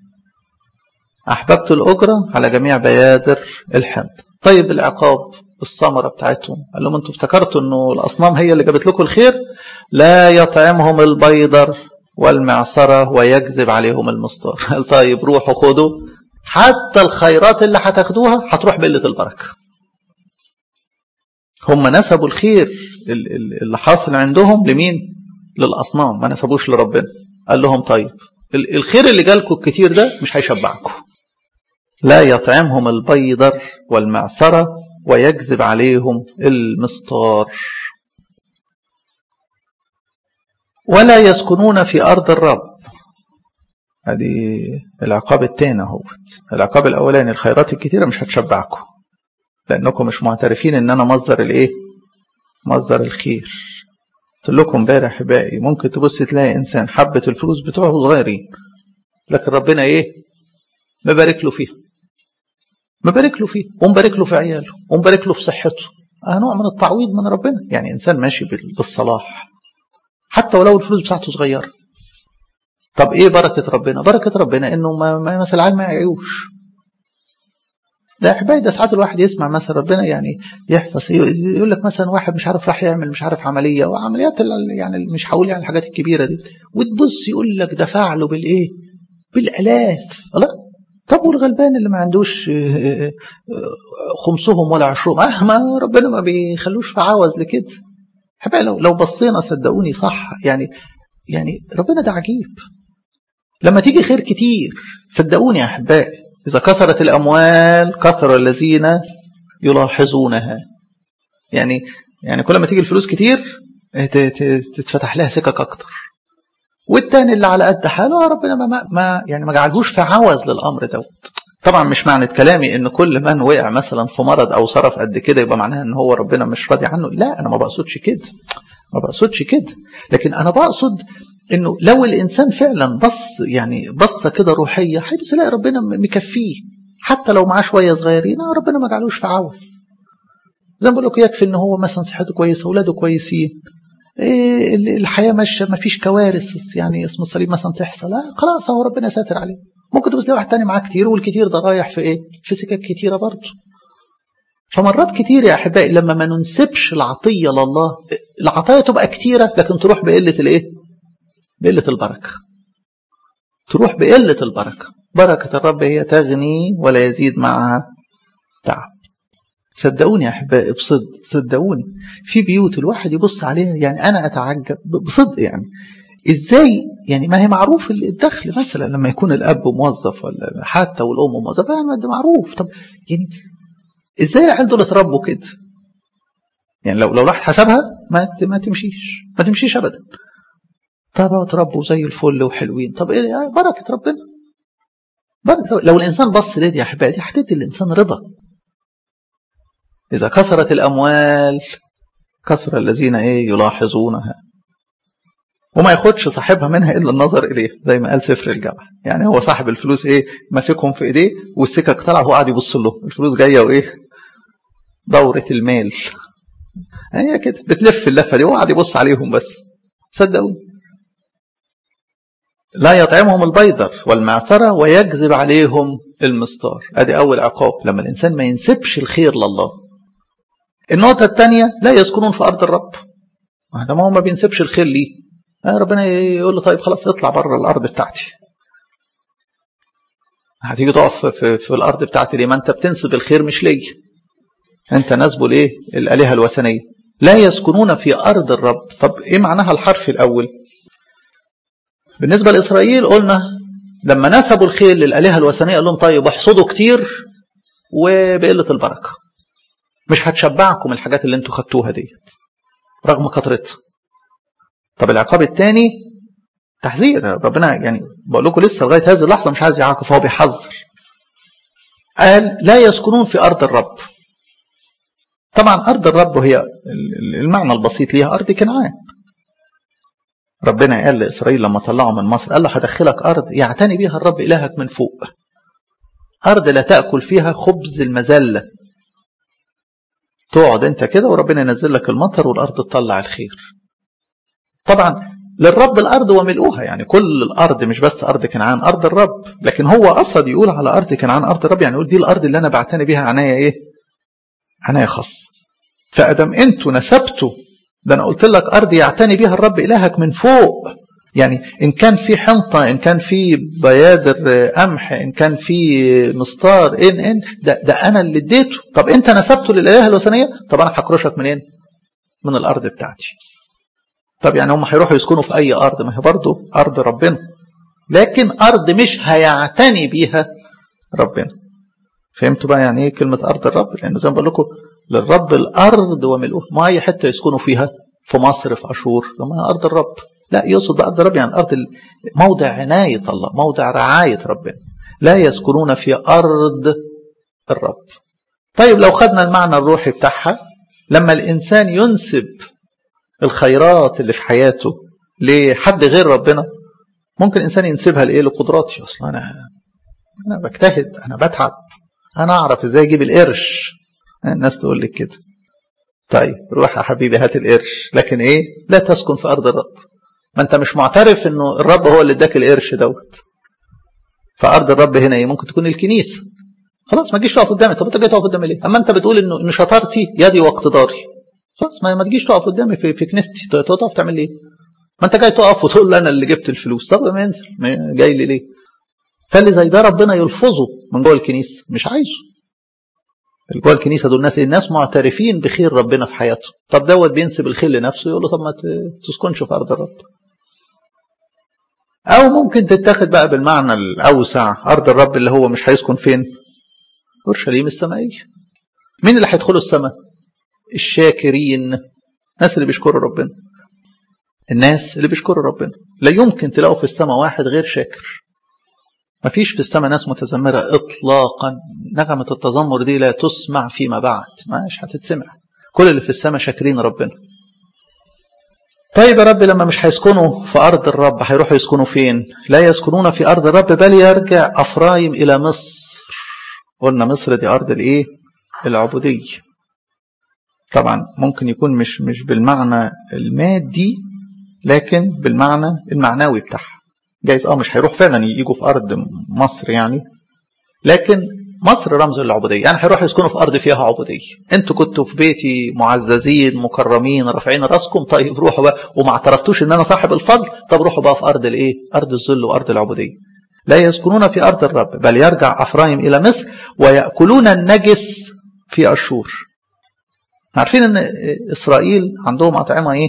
S1: احببت الاجره على جميع بيادر الحمد طيب العقاب الثمره بتاعتهم قال لهم انتوا افتكرتوا انه الاصنام هي اللي جابت لكم الخير لا يطعمهم البيضر والمعصره ويجذب عليهم المستار قال طيب روحوا خدوا حتى الخيرات اللي هتاخدوها هتروح بقله البركه هم نسبوا الخير اللي حاصل عندهم لمين للاصنام ما نسبوش لربنا قال لهم طيب الخير اللي جالكم الكتير ده مش هيشبعكم لا يطعمهم البيضر والمعسرة ويجذب عليهم المستار ولا يسكنون في أرض الرب هذه العقاب الثاني اهوت العقاب الاولاني الخيرات الكتيره مش هتشبعكم لانكم مش معترفين ان انا مصدر الايه مصدر الخير قلت لكم امبارح احبائي ممكن تبص تلاقي انسان حبه الفلوس بتوعه صغيرين لكن ربنا ايه مبارك له فيها مبارك له فيه ومبارك له في عياله ومبارك له في صحته آه نوع من التعويض من ربنا يعني انسان ماشي بالصلاح حتى ولو الفلوس بتاعته صغيره طب ايه بركة ربنا بركة ربنا انه ما ما مثل العالم ما يعيوش ده احبائي ده ساعات الواحد يسمع مثلا ربنا يعني يحفظ يقول لك مثلا واحد مش عارف راح يعمل مش عارف عمليه وعمليات يعني مش هقول يعني الحاجات الكبيره دي وتبص يقول لك دفع له بالايه؟ بالالاف لا طب والغلبان اللي ما عندوش خمسهم ولا عشرهم اه ما ربنا ما بيخلوش في عوز لكده احبائي لو لو بصينا صدقوني صح يعني يعني ربنا ده عجيب لما تيجي خير كتير صدقوني يا احبائي إذا كثرت الأموال كثر الذين يلاحظونها يعني يعني كل ما تيجي الفلوس كتير تتفتح لها سكك أكتر والتاني اللي على قد حاله ربنا ما, ما يعني ما جعلهوش في عوز للأمر دوت طبعا مش معنى كلامي ان كل من وقع مثلا في مرض او صرف قد كده يبقى معناها ان هو ربنا مش راضي عنه لا انا ما بقصدش كده ما بقصدش كده لكن انا بقصد انه لو الانسان فعلا بص يعني بصه كده روحيه هيبص يلاقي ربنا مكفيه حتى لو معاه شويه صغيرين ربنا ما جعلوش في عوز زي ما بقول لكم يكفي ان هو مثلا صحته كويسه اولاده كويسين إيه الحياه ماشيه ما فيش كوارث يعني اسم الصليب مثلا تحصل لا خلاص هو ربنا ساتر عليه ممكن تبص واحد تاني معاه كتير والكتير ده رايح في ايه في سكك كتيره برضه فمرات كتير يا احبائي لما ما ننسبش العطيه لله العطايا تبقى كتيره لكن تروح بقله الايه بقله البركه تروح بقله البركه بركه الرب هي تغني ولا يزيد معها تعب صدقوني يا احبائي بصدق صدقوني في بيوت الواحد يبص عليها يعني انا اتعجب بصدق يعني ازاي يعني ما هي معروف الدخل مثلا لما يكون الاب موظف ولا حتى والام موظفه يعني ده معروف طب يعني ازاي العيال دول اتربوا كده يعني لو لو راح حسبها ما ما تمشيش ما تمشيش ابدا طب اتربوا زي الفل وحلوين طب ايه بركه ربنا بركة لو الانسان بص ليه يا احبائي دي هتدي الانسان رضا اذا كثرت الاموال كثر الذين ايه يلاحظونها وما ياخدش صاحبها منها الا النظر اليه زي ما قال سفر الجامعه يعني هو صاحب الفلوس ايه ماسكهم في ايديه والسكك طالعه وهو قاعد يبص له الفلوس جايه وايه دوره المال هي كده بتلف اللفه دي وهو قاعد يبص عليهم بس صدقوني لا يطعمهم البيضر والمعثرة ويجذب عليهم المستار ادي اول عقاب لما الانسان ما ينسبش الخير لله النقطة الثانية لا يسكنون في ارض الرب هذا ما هو ما بينسبش الخير ليه ربنا يقول له طيب خلاص اطلع بره الارض بتاعتي هتيجي تقف في, في الارض بتاعتي ليه ما انت بتنسب الخير مش ليا انت نسبه لايه الالهه الوثنيه لا يسكنون في ارض الرب طب ايه معناها الحرف الاول بالنسبه لاسرائيل قلنا لما نسبوا الخير للالهه الوثنيه قال لهم طيب احصدوا كتير وبقله البركه مش هتشبعكم الحاجات اللي انتوا خدتوها ديت رغم كثرتها طب العقاب الثاني تحذير ربنا يعني بقول لكم لسه لغايه هذه اللحظه مش عايز يعاقب فهو بيحذر قال لا يسكنون في ارض الرب طبعا ارض الرب هي المعنى البسيط ليها ارض كنعان ربنا قال لاسرائيل لما طلعوا من مصر قال له هدخلك ارض يعتني بها الرب الهك من فوق ارض لا تاكل فيها خبز المذله تقعد انت كده وربنا ينزل لك المطر والارض تطلع الخير طبعا للرب الارض وملؤها يعني كل الارض مش بس ارض كنعان ارض الرب لكن هو قصد يقول على ارض كنعان ارض الرب يعني يقول دي الارض اللي انا بعتني بيها عناية ايه عناية خاص فادم انتوا نسبتوا ده انا قلت لك ارض يعتني بيها الرب الهك من فوق يعني ان كان في حنطه ان كان في بيادر قمح ان كان في مستار ان ان ده, ده انا اللي اديته طب انت نسبته للالهه الوثنيه طب انا هكرشك منين من الارض بتاعتي طب يعني هم هيروحوا يسكنوا في اي ارض ما هي برضه ارض ربنا لكن ارض مش هيعتني بيها ربنا فهمتوا بقى يعني ايه كلمه ارض الرب لانه زي ما بقول لكم للرب الارض وملؤها ما اي حته يسكنوا فيها في مصر في اشور لما ارض الرب لا يقصد بقى ارض الرب يعني ارض موضع عنايه الله موضع رعايه ربنا لا يسكنون في ارض الرب طيب لو خدنا المعنى الروحي بتاعها لما الانسان ينسب الخيرات اللي في حياته لحد غير ربنا ممكن الانسان ينسبها لايه لقدراتي اصلا انا انا بجتهد انا بتعب انا اعرف ازاي اجيب القرش الناس تقول لك كده طيب روح يا حبيبي هات القرش لكن ايه لا تسكن في ارض الرب ما انت مش معترف انه الرب هو اللي اداك القرش دوت فارض الرب هنا ايه ممكن تكون الكنيسه خلاص ما تجيش تقف قدامي طب انت جاي تقف قدامي ليه اما انت بتقول انه ان شطارتي يدي واقتداري خلاص ما, ما تجيش تقف قدامي في, في كنيستي تقف تعمل ايه ما انت جاي تقف وتقول لي انا اللي جبت الفلوس طب ما انزل جاي لي ليه فاللي زي ده ربنا يلفظه من جوه الكنيسه مش عايزه جوه الكنيسه دول ناس الناس معترفين بخير ربنا في حياتهم طب دوت بينسب الخير لنفسه يقول له طب ما تسكنش في ارض الرب او ممكن تتاخد بقى بالمعنى الاوسع ارض الرب اللي هو مش هيسكن فين اورشليم السمائيه مين اللي هيدخلوا السماء الشاكرين الناس اللي بيشكروا ربنا الناس اللي بيشكروا ربنا لا يمكن تلاقوا في السماء واحد غير شاكر ما فيش في السماء ناس متذمرة إطلاقا نغمة التذمر دي لا تسمع فيما بعد مش هتتسمع كل اللي في السماء شاكرين ربنا طيب يا رب لما مش هيسكنوا في أرض الرب هيروحوا يسكنوا فين لا يسكنون في أرض الرب بل يرجع أفرايم إلى مصر قلنا مصر دي أرض الإيه العبودية طبعا ممكن يكون مش مش بالمعنى المادي لكن بالمعنى المعنوي بتاعها جايز اه مش هيروح فعلا يجوا في ارض مصر يعني لكن مصر رمز للعبوديه يعني هيروحوا يسكنوا في ارض فيها عبوديه انتوا كنتوا في بيتي معززين مكرمين رافعين راسكم طيب روحوا بقى وما اعترفتوش ان انا صاحب الفضل طب روحوا بقى في ارض الايه ارض الذل وارض العبوديه لا يسكنون في ارض الرب بل يرجع افرايم الى مصر وياكلون النجس في اشور عارفين ان اسرائيل عندهم اطعمه ايه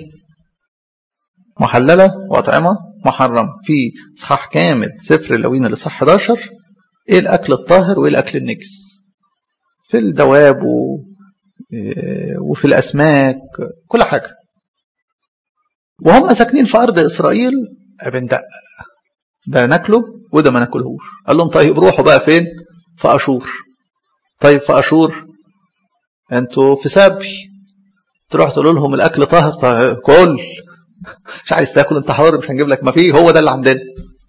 S1: محلله واطعمه محرم في اصحاح كامل سفر اللوين اللي صح 11 ايه الاكل الطاهر وايه الاكل النجس في الدواب و... وفي الاسماك كل حاجه وهم ساكنين في ارض اسرائيل بندق ده ناكله وده ما ناكلهوش قال لهم طيب روحوا بقى فين في اشور طيب في اشور انتوا في سبي تروح تقول لهم الاكل طاهر طيب كل مش عايز تاكل انت حر مش هنجيب لك ما فيه هو ده اللي عندنا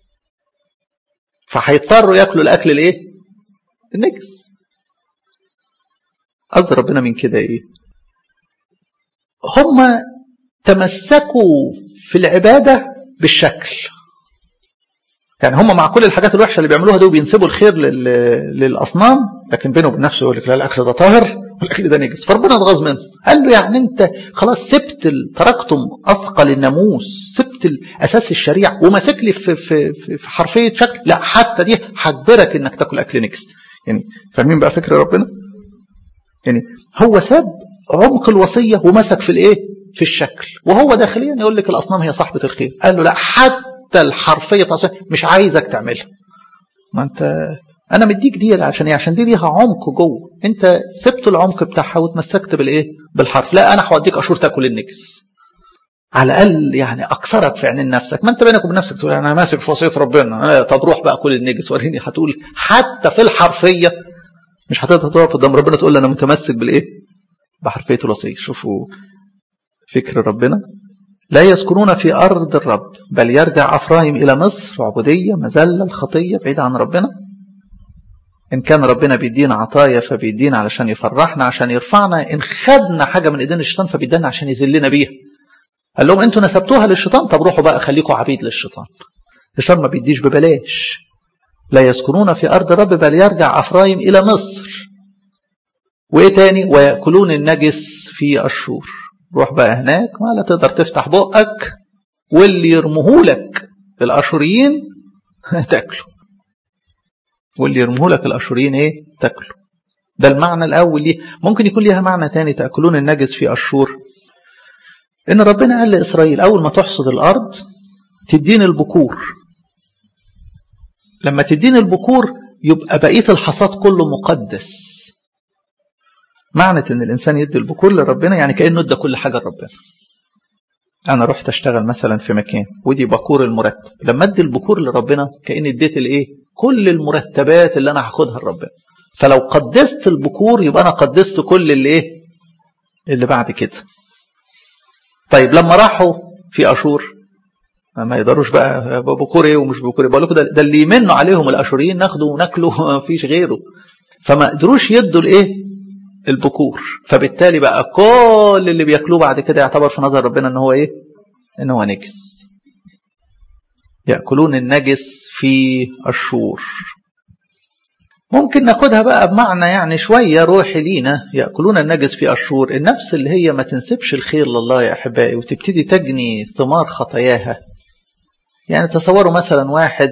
S1: فهيضطروا ياكلوا الاكل الايه النجس قصد ربنا من كده ايه هم تمسكوا في العباده بالشكل يعني هم مع كل الحاجات الوحشه اللي بيعملوها دي وبينسبوا الخير لل... للاصنام لكن بينه وبين نفسه يقول لك لا الاكل ده طاهر والاكل ده نجس فربنا اتغاظ منه قال له يعني انت خلاص سبت تركتم اثقل الناموس سبت اساس الشريعه وماسك لي في, في, في, في حرفيه شكل لا حتى دي هجبرك انك تاكل اكل نجس يعني فاهمين بقى فكر ربنا يعني هو ساب عمق الوصيه ومسك في الايه في الشكل وهو داخليا يقول لك الاصنام هي صاحبه الخير قال له لا حتى الحرفيه بتاعت مش عايزك تعملها ما انت انا مديك دي عشان ايه عشان دي ليها عمق جوه انت سبت العمق بتاعها وتمسكت بالايه بالحرف لا انا هوديك اشور تاكل النجس على الاقل يعني اكثرك في عينين نفسك ما انت بينك وبين نفسك تقول انا ماسك في وصيه ربنا طب روح بقى كل النجس وريني هتقول حتى في الحرفيه مش هتقدر تقف قدام ربنا تقول انا متمسك بالايه بحرفيه الوصيه شوفوا فكر ربنا لا يسكنون في أرض الرب بل يرجع أفرايم إلى مصر عبودية مزلة الخطية بعيد عن ربنا إن كان ربنا بيدينا عطايا فبيدينا علشان يفرحنا عشان يرفعنا إن خدنا حاجة من إيدين الشيطان فبيدينا عشان يذلنا بيها قال لهم أنتوا نسبتوها للشيطان طب روحوا بقى خليكم عبيد للشيطان الشيطان ما بيديش ببلاش لا يسكنون في أرض الرب بل يرجع أفرايم إلى مصر وإيه تاني ويأكلون النجس في أشور روح بقى هناك ما لا تقدر تفتح بقك واللي يرمهولك الأشوريين تاكله واللي يرمهولك الأشوريين إيه تاكله ده المعنى الأول ليه ممكن يكون ليها معنى تاني تأكلون النجس في أشور إن ربنا قال لإسرائيل أول ما تحصد الأرض تدين البكور لما تدين البكور يبقى بقية الحصاد كله مقدس معنى ان الانسان يدي البكور لربنا يعني كانه ادى كل حاجه لربنا انا رحت اشتغل مثلا في مكان ودي بكور المرتب لما ادي البكور لربنا كاني اديت الايه كل المرتبات اللي انا هاخدها لربنا فلو قدست البكور يبقى انا قدست كل اللي ايه اللي بعد كده طيب لما راحوا في اشور ما يقدروش بقى بكور ايه ومش بكور ايه بقول لكم ده, ده اللي يمنوا عليهم الاشوريين ناخده وناكله ما فيش غيره فما قدروش يدوا الايه البكور فبالتالي بقى كل اللي بياكلوه بعد كده يعتبر في نظر ربنا ان هو ايه ان هو نجس يأكلون النجس في الشور ممكن ناخدها بقى بمعنى يعني شوية روحي لينا يأكلون النجس في الشور النفس اللي هي ما تنسبش الخير لله يا أحبائي وتبتدي تجني ثمار خطاياها يعني تصوروا مثلا واحد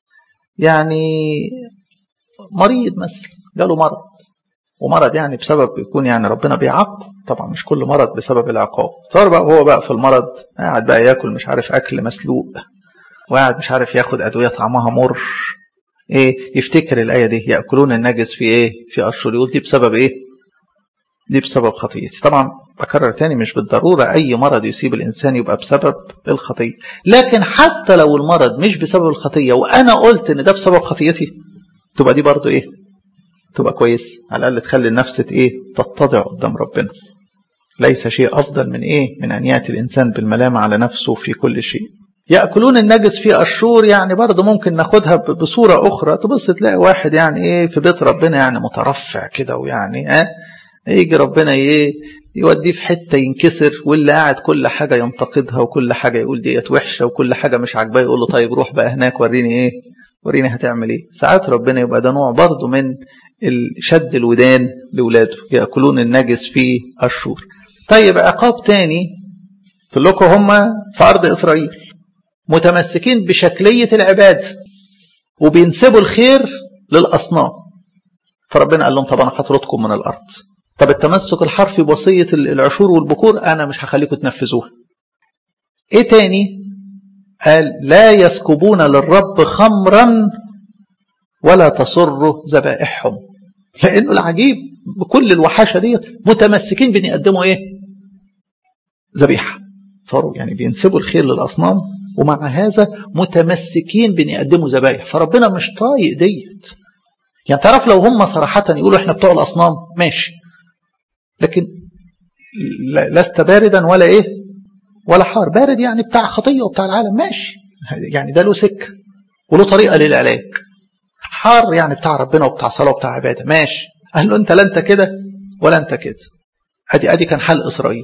S1: يعني مريض مثلا جاله مرض ومرض يعني بسبب يكون يعني ربنا بيعاقبه طبعا مش كل مرض بسبب العقاب صار بقى هو بقى في المرض قاعد بقى ياكل مش عارف اكل مسلوق وقاعد مش عارف ياخد ادويه طعمها مر ايه يفتكر الايه دي ياكلون النجس في ايه في اشهر يقول دي بسبب ايه دي بسبب خطيتي طبعا بكرر تاني مش بالضروره اي مرض يصيب الانسان يبقى بسبب الخطيه لكن حتى لو المرض مش بسبب الخطيه وانا قلت ان ده بسبب خطيتي تبقى دي برضو ايه تبقى كويس على الاقل تخلي النفس ايه تتضع قدام ربنا ليس شيء افضل من ايه من ان ياتي الانسان بالملامه على نفسه في كل شيء ياكلون النجس في الشور يعني برضه ممكن ناخدها بصوره اخرى تبص تلاقي واحد يعني ايه في بيت ربنا يعني مترفع كده ويعني اه يجي ربنا ايه يوديه في حته ينكسر واللي قاعد كل حاجه ينتقدها وكل حاجه يقول ديت وحشه وكل حاجه مش عاجباه يقول له طيب روح بقى هناك وريني ايه وريني هتعمل ايه ساعات ربنا يبقى ده نوع برضه من شد الودان لاولاده ياكلون النجس في الشور طيب عقاب تاني قلت لكم هم في ارض اسرائيل متمسكين بشكليه العباد وبينسبوا الخير للاصنام فربنا قال لهم طب انا هطردكم من الارض طب التمسك الحرفي بوصيه العشور والبكور انا مش هخليكم تنفذوها ايه تاني قال لا يسكبون للرب خمرا ولا تصر ذبائحهم لانه العجيب بكل الوحاشه ديت متمسكين بان يقدموا ايه ذبيحه صاروا يعني بينسبوا الخير للاصنام ومع هذا متمسكين بان يقدموا ذبايح فربنا مش طايق ديت يعني تعرف لو هم صراحه يقولوا احنا بتوع الاصنام ماشي لكن لست باردا ولا ايه ولا حار بارد يعني بتاع خطيه وبتاع العالم ماشي يعني ده له سكه وله طريقه للعلاج حار يعني بتاع ربنا وبتاع صلاه وبتاع عباده ماشي قال له انت لا انت كده ولا انت كده ادي ادي كان حال اسرائيل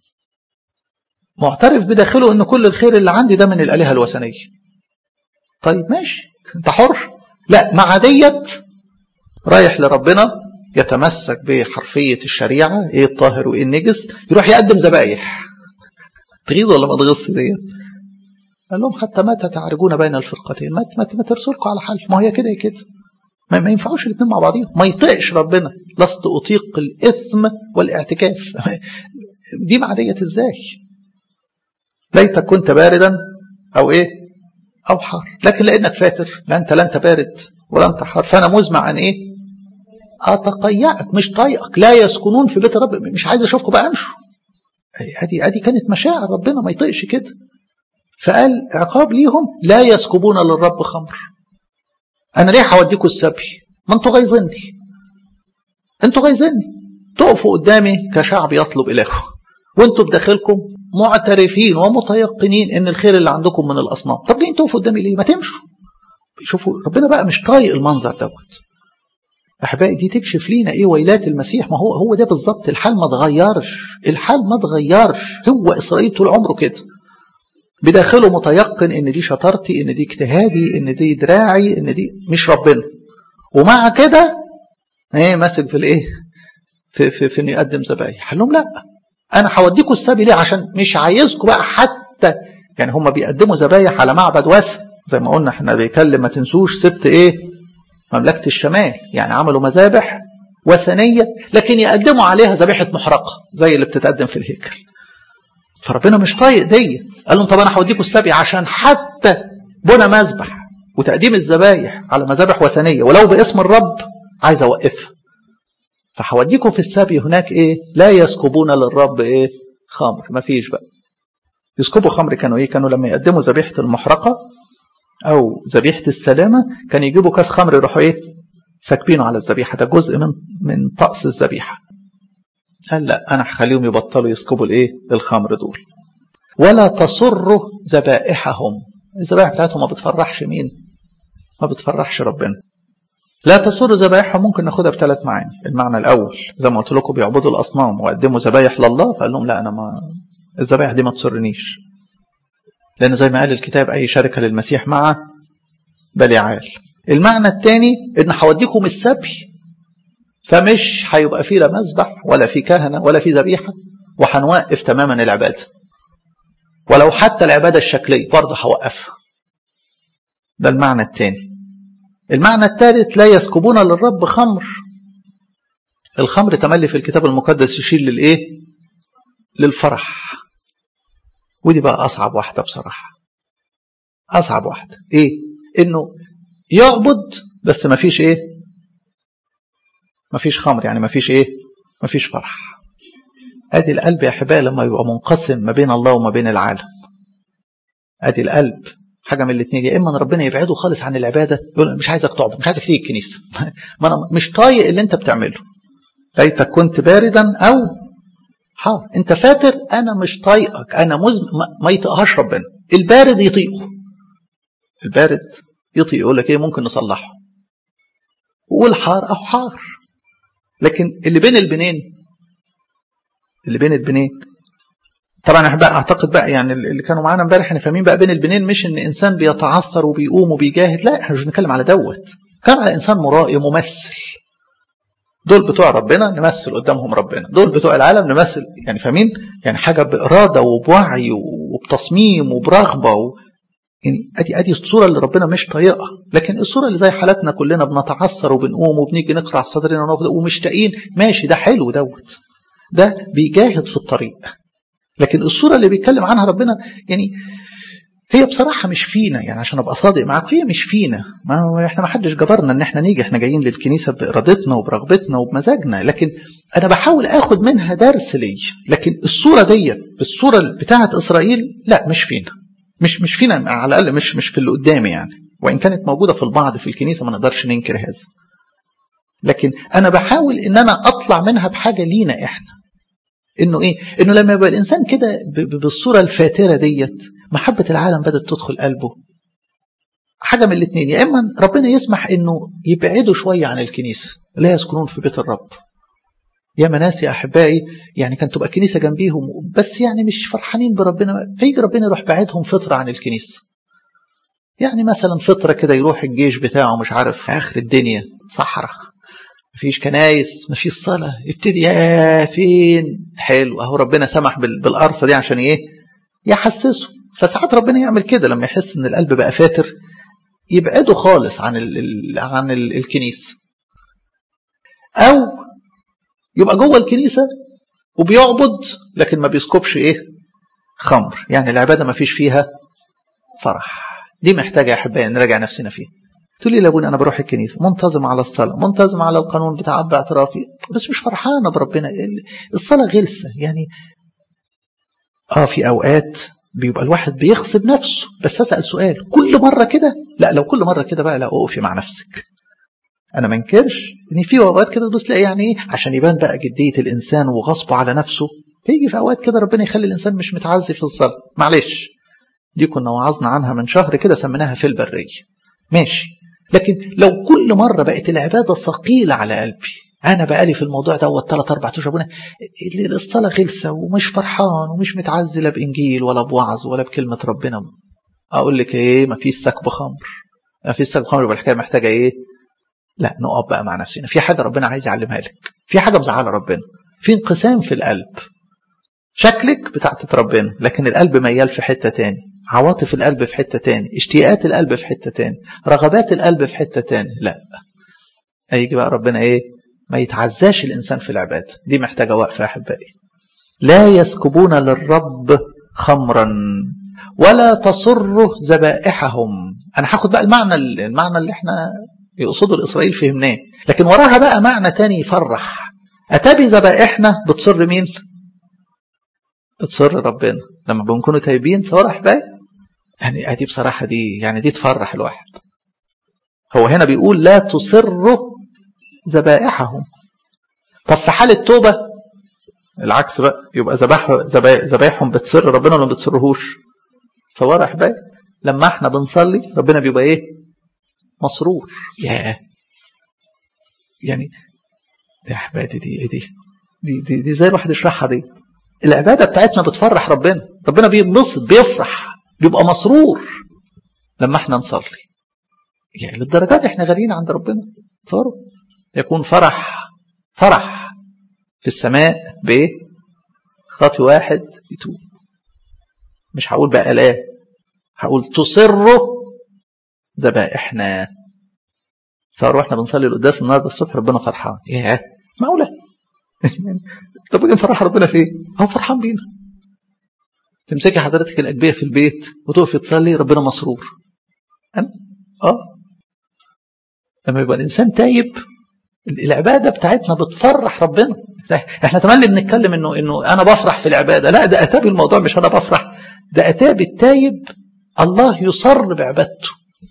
S1: معترف بداخله ان كل الخير اللي عندي ده من الالهه الوثنيه طيب ماشي انت حر لا مع ديت رايح لربنا يتمسك بحرفيه الشريعه ايه الطاهر وايه النجس يروح يقدم ذبايح تغيظ ولا ما تغيظش ديت قال لهم حتى متى تعرجون بين الفرقتين ما ما, ما ترسلكم على حل ما هي كده كده ما, ما ينفعوش الاثنين مع بعضهم ما يطيقش ربنا لست اطيق الاثم والاعتكاف دي مع ديت ازاي ليتك كنت باردا او ايه او حار لكن لانك فاتر لا انت لا انت بارد ولا انت حار فانا مزمع عن ايه اتقيأك مش طايقك لا يسكنون في بيت رب مش عايز اشوفكم بقى امشوا ادي ادي كانت مشاعر ربنا ما يطيقش كده فقال عقاب ليهم لا يسكبون للرب خمر انا ليه هوديكم السبي ما انتوا غيظني انتوا غيظني تقفوا قدامي كشعب يطلب الهه وانتوا بداخلكم معترفين ومتيقنين ان الخير اللي عندكم من الاصنام طب جايين تقفوا قدامي ليه ما تمشوا شوفوا ربنا بقى مش طايق المنظر دوت احبائي دي تكشف لينا ايه ويلات المسيح ما هو هو ده بالظبط الحال ما اتغيرش الحال ما اتغيرش هو اسرائيل طول عمره كده بداخله متيقن ان دي شطارتي ان دي اجتهادي ان دي دراعي ان دي مش ربنا ومع كده ايه ماسك في الايه في في, في انه يقدم ذبايح قال لهم لا انا هوديكم السبي ليه عشان مش عايزكم بقى حتى يعني هم بيقدموا ذبايح على معبد واسع زي ما قلنا احنا بيكلم ما تنسوش سبت ايه مملكه الشمال يعني عملوا مذابح وثنيه لكن يقدموا عليها ذبيحه محرقه زي اللي بتتقدم في الهيكل فربنا مش طايق ديت قال لهم طب انا هوديكم السبي عشان حتى بنى مذبح وتقديم الذبايح على مذابح وثنيه ولو باسم الرب عايز اوقفها فهوديكم في السبي هناك ايه لا يسكبون للرب ايه خمر ما فيش بقى يسكبوا خمر كانوا ايه كانوا لما يقدموا ذبيحه المحرقه او ذبيحه السلامه كان يجيبوا كاس خمر يروحوا ايه ساكبينه على الذبيحه ده جزء من من طقس الذبيحه قال لا انا هخليهم يبطلوا يسكبوا الايه الخمر دول ولا تصر ذبائحهم الذبائح بتاعتهم ما بتفرحش مين ما بتفرحش ربنا لا تسر ذبائحهم ممكن ناخدها بثلاث معاني المعنى الاول زي ما قلت لكم بيعبدوا الاصنام وقدموا ذبايح لله فقال لهم لا انا ما الذبائح دي ما تسرنيش لأنه زي ما قال الكتاب أي شركة للمسيح مع بليعال المعنى الثاني إن هوديكم السبي فمش هيبقى فيه لا مذبح ولا في كهنة ولا في ذبيحة وهنوقف تماما العبادة ولو حتى العبادة الشكلية برضه هوقفها ده المعنى الثاني المعنى الثالث لا يسكبون للرب خمر الخمر تملي في الكتاب المقدس يشير للايه للفرح ودي بقى اصعب واحده بصراحه اصعب واحده ايه انه يعبد بس ما فيش ايه ما فيش خمر يعني ما فيش ايه ما فيش فرح ادي القلب يا احبائي لما يبقى منقسم ما بين الله وما بين العالم ادي القلب حاجه من الاثنين يا اما ان ربنا يبعده خالص عن العباده يقول مش عايزك تعبد مش عايزك تيجي الكنيسه ما انا مش طايق اللي انت بتعمله ليتك كنت باردا او حار انت فاتر انا مش طايقك انا مزم ما يطيقهاش ربنا البارد يطيقه البارد يطيق يقول لك ايه ممكن نصلحه والحار او حار لكن اللي بين البنين اللي بين البنين طبعا احنا بقى اعتقد بقى يعني اللي كانوا معانا امبارح احنا فاهمين بقى بين البنين مش ان انسان بيتعثر وبيقوم وبيجاهد لا احنا مش بنتكلم على دوت كان على انسان مرائي ممثل دول بتوع ربنا نمثل قدامهم ربنا دول بتوع العالم نمثل يعني فاهمين يعني حاجه باراده وبوعي وبتصميم وبرغبه و... يعني ادي ادي الصوره اللي ربنا مش طايقها لكن الصوره اللي زي حالتنا كلنا بنتعثر وبنقوم وبنيجي نقرع صدرنا ومشتاقين ماشي ده حلو دوت ده بيجاهد في الطريق لكن الصوره اللي بيتكلم عنها ربنا يعني هي بصراحه مش فينا يعني عشان ابقى صادق معاك هي مش فينا ما هو احنا ما حدش جبرنا ان احنا نيجي احنا جايين للكنيسه بارادتنا وبرغبتنا وبمزاجنا لكن انا بحاول اخد منها درس لي لكن الصوره ديت بالصوره بتاعه اسرائيل لا مش فينا مش مش فينا على الاقل مش مش في اللي قدامي يعني وان كانت موجوده في البعض في الكنيسه ما نقدرش ننكر هذا لكن انا بحاول ان انا اطلع منها بحاجه لينا احنا انه ايه انه لما يبقى الانسان كده بالصوره الفاتره ديت محبه العالم بدات تدخل قلبه حاجه من الاثنين يا اما ربنا يسمح انه يبعدوا شويه عن الكنيسه لا يسكنون في بيت الرب يا ناس يا احبائي يعني كانت تبقى الكنيسه جنبيهم بس يعني مش فرحانين بربنا فيجي ربنا يروح بعدهم فتره عن الكنيسه يعني مثلا فتره كده يروح الجيش بتاعه مش عارف في اخر الدنيا صحراء مفيش كنايس مفيش صلاة يبتدي يا فين حلو اهو ربنا سمح بالقرصة دي عشان ايه يحسسه فساعات ربنا يعمل كده لما يحس ان القلب بقى فاتر يبعده خالص عن ال عن ال الكنيسة او يبقى جوه الكنيسة وبيعبد لكن ما بيسكبش ايه خمر يعني العبادة ما فيش فيها فرح دي محتاجة يا أحبائي نراجع نفسنا فيها تقول لي لابوني انا بروح الكنيسه منتظم على الصلاه منتظم على القانون بتاع اب اعترافي بس مش فرحانه بربنا الصلاه غلسه يعني اه في اوقات بيبقى الواحد بيغصب نفسه بس اسال سؤال كل مره كده لا لو كل مره كده بقى لا اقفي مع نفسك انا ما انكرش ان في اوقات كده تبص تلاقي يعني ايه عشان يبان بقى جديه الانسان وغصبه على نفسه فيجي في اوقات كده ربنا يخلي الانسان مش متعزي في الصلاه معلش دي كنا وعظنا عنها من شهر كده سميناها في البريه ماشي لكن لو كل مرة بقت العبادة ثقيلة على قلبي أنا بقالي في الموضوع دوت ثلاث أربع أشهر أبونا الصلاة غلسة ومش فرحان ومش متعزي لا بإنجيل ولا بوعظ ولا بكلمة ربنا أقول لك إيه مفيش سكب خمر مفيش سكب خمر يبقى الحكاية محتاجة إيه؟ لا نقف بقى مع نفسنا في حاجة ربنا عايز يعلمها لك في حاجة مزعلة ربنا في انقسام في القلب شكلك بتاعت ربنا لكن القلب ميال في حتة تاني عواطف القلب في حتة تاني اشتياقات القلب في حتة تاني رغبات القلب في حتة تاني لا هيجي بقى ربنا ايه ما يتعزاش الانسان في العبادة دي محتاجة وقفة يا احبائي لا يسكبون للرب خمرا ولا تصر ذبائحهم انا هاخد بقى المعنى المعنى اللي احنا يقصده الاسرائيل فهمناه لكن وراها بقى معنى تاني يفرح اتى ذبائحنا بتصر مين بتصر ربنا لما بنكونوا تايبين صرح بقى يعني ادي بصراحه دي يعني دي تفرح الواحد هو هنا بيقول لا تصر ذبائحهم طب في حال التوبه العكس بقى يبقى ذبح ذبايحهم بتصر ربنا ولا ما بتصرهوش تصور احبائي لما احنا بنصلي ربنا بيبقى ايه مسرور ياه يعني يا احبائي دي ايه دي دي دي, دي زي الواحد يشرحها دي العباده بتاعتنا بتفرح ربنا ربنا بينبسط بيفرح بيبقى مسرور لما احنا نصلي يعني للدرجات احنا غاليين عند ربنا تصوروا يكون فرح فرح في السماء بايه خاطي واحد يتوب مش هقول بقى لا هقول تصروا ذبائحنا صار واحنا بنصلي القداس النهارده الصبح ربنا فرحان ياه معقوله طب ودي فرح ربنا في ايه؟ هو فرحان بينا تمسكي حضرتك الاجبيه في البيت وتقفي تصلي ربنا مسرور أنا؟ اه لما يبقى الانسان تايب العباده بتاعتنا بتفرح ربنا احنا تملي بنتكلم انه انه انا بفرح في العباده لا ده اتابي الموضوع مش انا بفرح ده اتابي التايب الله يصر بعبادته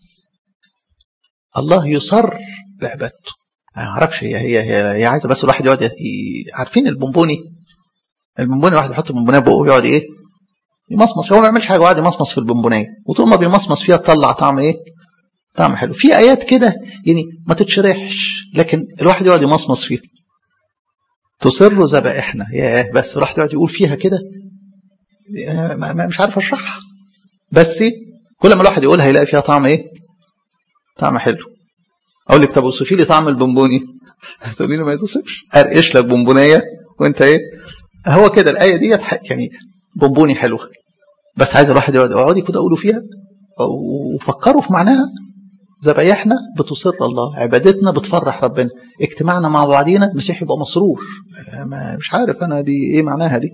S1: الله يصر بعبادته انا ما اعرفش هي هي هي, هي عايزه بس الواحد يقعد ي... عارفين البونبوني البونبوني واحد يحط البونبونيه بقه ويقعد ايه يمصمص هو ما بيعملش حاجه وقعد يمصمص في البونبونيه وطول ما بيمصمص فيها تطلع طعم ايه طعم حلو في ايات كده يعني ما تتشرحش لكن الواحد يقعد يمصمص فيها تصر ذبائحنا ياه بس راح يقعد يقول فيها كده مش عارف اشرحها بس كل ما الواحد يقولها يلاقي فيها طعم ايه طعم حلو اقول لك طب وصفي لي طعم البونبوني تقولي لي ما يتوصفش ارقش لك بونبونيه وانت ايه هو كده الايه ديت يعني بونبوني حلوه بس عايز الواحد يقعد اقعدي كده اقولوا فيها وفكروا في معناها ذبايحنا بتصر الله عبادتنا بتفرح ربنا اجتماعنا مع بعضينا المسيح يبقى مسرور مش عارف انا دي ايه معناها دي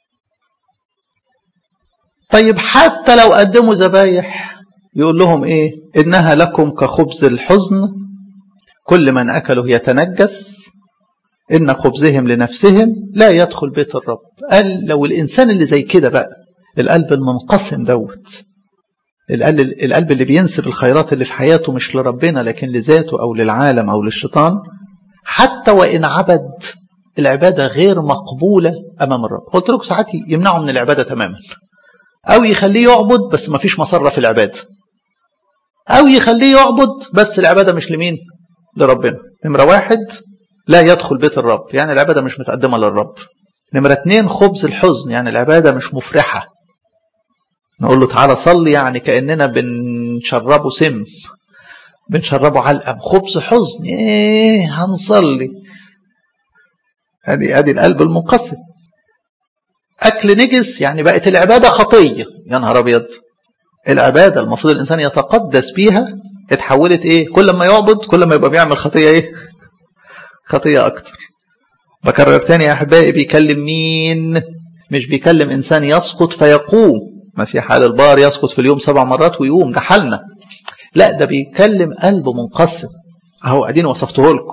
S1: طيب حتى لو قدموا ذبايح يقول لهم ايه انها لكم كخبز الحزن كل من اكله يتنجس ان خبزهم لنفسهم لا يدخل بيت الرب قال لو الانسان اللي زي كده بقى القلب المنقسم دوت القلب, القلب اللي بينسب الخيرات اللي في حياته مش لربنا لكن لذاته او للعالم او للشيطان حتى وان عبد العباده غير مقبوله امام الرب قلت لكم ساعات يمنعوا من العباده تماما او يخليه يعبد بس ما فيش مسره في العباده او يخليه يعبد بس العباده مش لمين لربنا نمره واحد لا يدخل بيت الرب يعني العباده مش متقدمه للرب نمره اتنين خبز الحزن يعني العباده مش مفرحه نقول له تعالى صلي يعني كاننا بنشربه سم بنشربه علقم خبز حزن ايه هنصلي ادي ادي القلب المنقسم اكل نجس يعني بقت العباده خطيه يا نهار ابيض العباده المفروض الانسان يتقدس بيها اتحولت ايه كل ما يعبد كل ما يبقى بيعمل خطيه ايه خطيه اكتر بكرر تاني يا احبائي بيكلم مين مش بيكلم انسان يسقط فيقوم مسيح قال البار يسقط في اليوم سبع مرات ويقوم ده حالنا لا ده بيكلم قلب منقسم اهو قاعدين وصفته لكم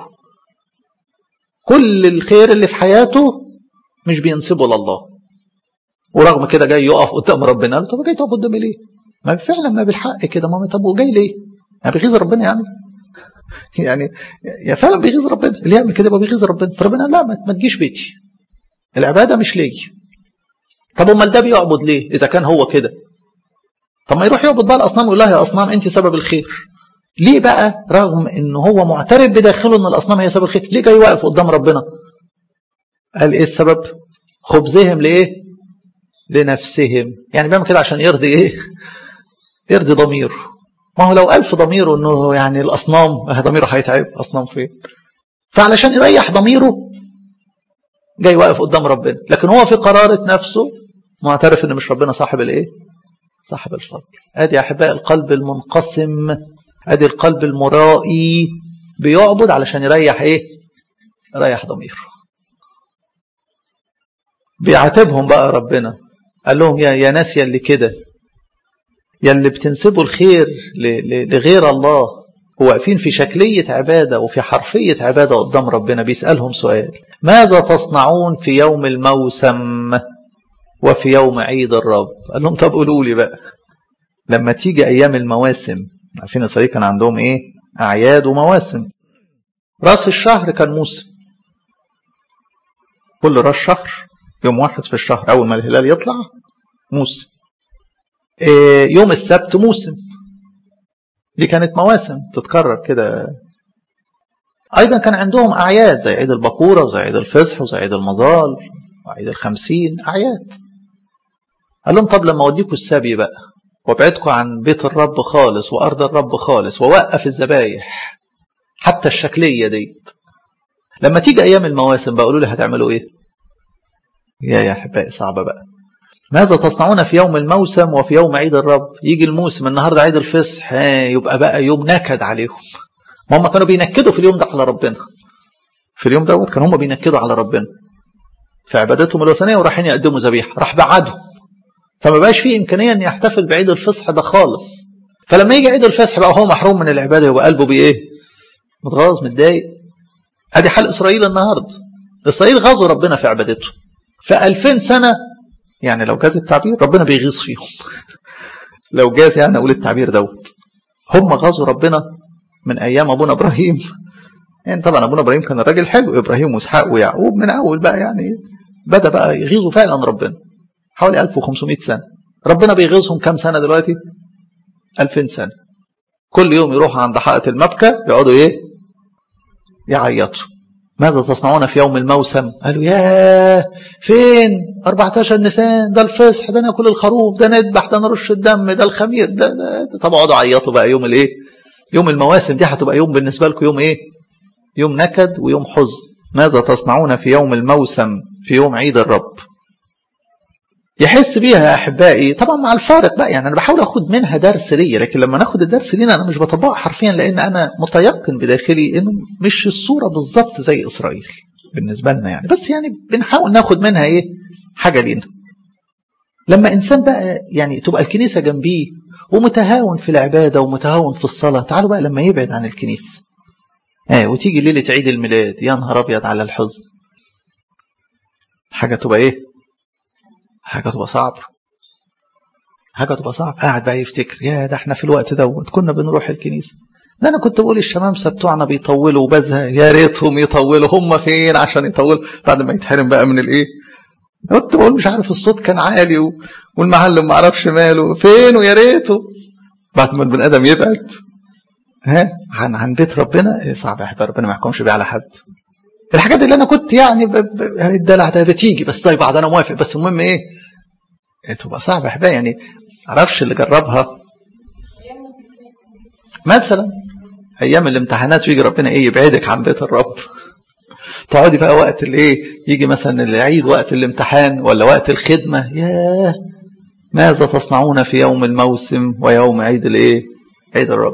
S1: كل الخير اللي في حياته مش بينسبه لله ورغم كده جاي يقف قدام ربنا قال طب جاي تقف قدامي ليه؟ ما فعلا ما بالحق كده ما طب وجاي ليه؟ يعني بيغيظ ربنا يعني يعني يا فعلا بيغيظ ربنا اللي يعمل كده يبقى بيغيظ ربنا فربنا لا ما تجيش بيتي العباده مش ليا طب امال ده بيعبد ليه اذا كان هو كده طب ما يروح يعبد بقى الاصنام ويقول لها يا اصنام انت سبب الخير ليه بقى رغم ان هو معترف بداخله ان الاصنام هي سبب الخير ليه جاي واقف قدام ربنا قال ايه السبب خبزهم لايه لنفسهم يعني بيعمل كده عشان يرضي ايه يرضي ضميره ما هو لو قال في ضميره انه يعني الاصنام ضميره هيتعب اصنام فين فعلشان يريح ضميره جاي واقف قدام ربنا لكن هو في قرارة نفسه معترف ان مش ربنا صاحب الايه صاحب الفضل ادي يا احبائي القلب المنقسم ادي القلب المرائي بيعبد علشان يريح ايه يريح ضميره بيعاتبهم بقى ربنا قال لهم يا يا ناس يا اللي كده يا اللي بتنسبوا الخير لغير الله واقفين في شكلية عبادة وفي حرفية عبادة قدام ربنا بيسألهم سؤال ماذا تصنعون في يوم الموسم وفي يوم عيد الرب قال لهم طب قولوا لي بقى لما تيجي أيام المواسم عارفين إسرائيل كان عندهم إيه أعياد ومواسم راس الشهر كان موسم كل راس شهر يوم واحد في الشهر أول ما الهلال يطلع موسم إيه يوم السبت موسم دي كانت مواسم تتكرر كده أيضا كان عندهم أعياد زي عيد البقورة وزي عيد الفصح وزي عيد المظال وعيد الخمسين أعياد قال لهم طب لما أوديكوا السبي بقى وابعدكم عن بيت الرب خالص وارض الرب خالص ووقف الذبايح حتى الشكليه ديت لما تيجي ايام المواسم بقولوا لي هتعملوا ايه يا يا احبائي صعبه بقى ماذا تصنعون في يوم الموسم وفي يوم عيد الرب يجي الموسم النهارده عيد الفصح يبقى بقى يوم نكد عليهم ما هم كانوا بينكدوا في اليوم ده على ربنا في اليوم دوت كانوا هم بينكدوا على ربنا في عبادتهم الوثنيه ورايحين يقدموا ذبيحه راح بعدهم فما بقاش فيه امكانيه ان يحتفل بعيد الفصح ده خالص فلما يجي عيد الفصح بقى هو محروم من العباده يبقى قلبه بايه متغاظ متضايق ادي حال اسرائيل النهارده اسرائيل غزوا ربنا في عبادته في 2000 سنه يعني لو جاز التعبير ربنا بيغيظ فيهم لو جاز يعني اقول التعبير دوت هم غزوا ربنا من ايام ابونا ابراهيم يعني طبعا ابونا ابراهيم كان الراجل حلو ابراهيم واسحاق ويعقوب من اول بقى يعني بدا بقى يغيظوا فعلا ربنا حوالي 1500 سنه ربنا بيغيظهم كام سنه دلوقتي 2000 سنه كل يوم يروحوا عند حائط المبكى يقعدوا ايه يعيطوا ماذا تصنعون في يوم الموسم قالوا ياه فين 14 نيسان ده الفصح ده ناكل الخروف ده نذبح ده نرش الدم ده الخمير ده, ده طب اقعدوا عيطوا بقى يوم الايه يوم المواسم دي هتبقى يوم بالنسبه لكم يوم ايه يوم نكد ويوم حزن ماذا تصنعون في يوم الموسم في يوم عيد الرب يحس بيها يا احبائي طبعا مع الفارق بقى يعني انا بحاول اخد منها درس ليا لكن لما ناخد الدرس لينا انا مش بطبقه حرفيا لان انا متيقن بداخلي انه مش الصوره بالظبط زي اسرائيل بالنسبه لنا يعني بس يعني بنحاول ناخد منها ايه حاجه لينا لما انسان بقى يعني تبقى الكنيسه جنبيه ومتهاون في العباده ومتهاون في الصلاه تعالوا بقى لما يبعد عن الكنيسه اه وتيجي ليله عيد الميلاد يا نهار ابيض على الحزن حاجه تبقى ايه حاجه تبقى صعبه حاجه تبقى صعبه قاعد بقى يفتكر يا ده احنا في الوقت دوت كنا بنروح الكنيسه ده انا كنت بقول الشمامسه بتوعنا بيطولوا وبزهق يا ريتهم يطولوا هم فين عشان يطولوا بعد ما يتحرم بقى من الايه كنت بقول مش عارف الصوت كان عالي و... والمعلم ما عرفش ماله فين ويا ريته بعد ما البني ادم يبعد ها عن عن بيت ربنا إيه صعب يا احبابي ربنا ما يحكمش بيه على حد الحاجات اللي انا كنت يعني ب... ب... الدلع ده بتيجي بس زي بعض انا موافق بس المهم ايه تبقى صعبه يا احبابي يعني معرفش اللي جربها مثلا ايام الامتحانات ويجي ربنا ايه يبعدك عن بيت الرب تقعدي بقى وقت الايه يجي مثلا العيد وقت الامتحان ولا وقت الخدمه ياه ماذا تصنعون في يوم الموسم ويوم عيد الايه عيد الرب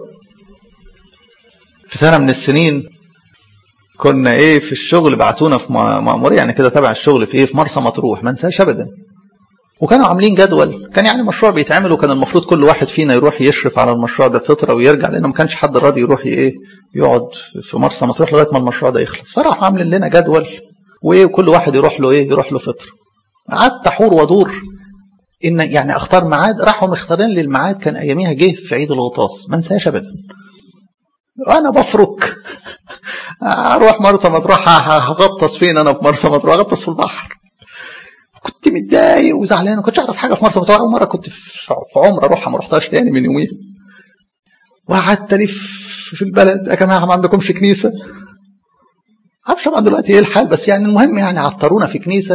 S1: في سنه من السنين كنا ايه في الشغل بعتونا في مأمورية يعني كده تبع الشغل في ايه في مرسى مطروح ما انساش ابدا وكانوا عاملين جدول كان يعني مشروع بيتعمل وكان المفروض كل واحد فينا يروح يشرف على المشروع ده فتره ويرجع لانه ما كانش حد راضي يروح ايه يقعد في مرسى مطروح لغايه ما المشروع ده يخلص فراحوا عاملين لنا جدول وايه كل واحد يروح له ايه يروح له فتره قعدت احور وادور ان يعني اختار ميعاد راحوا مختارين لي الميعاد كان اياميها جه في عيد الغطاس ما انساش ابدا وانا بفرك اروح مرسى مطروح هغطس فين انا في مرسى مطروح اغطس في البحر كنت متضايق وزعلان ما كنتش اعرف حاجه في مرسى مطروح اول مره كنت في عمره اروحها ما رحتهاش تاني من يومين وقعدت الف في البلد يا جماعه ما عندكمش كنيسه معرفش طبعا دلوقتي ايه الحال بس يعني المهم يعني عطرونا في كنيسه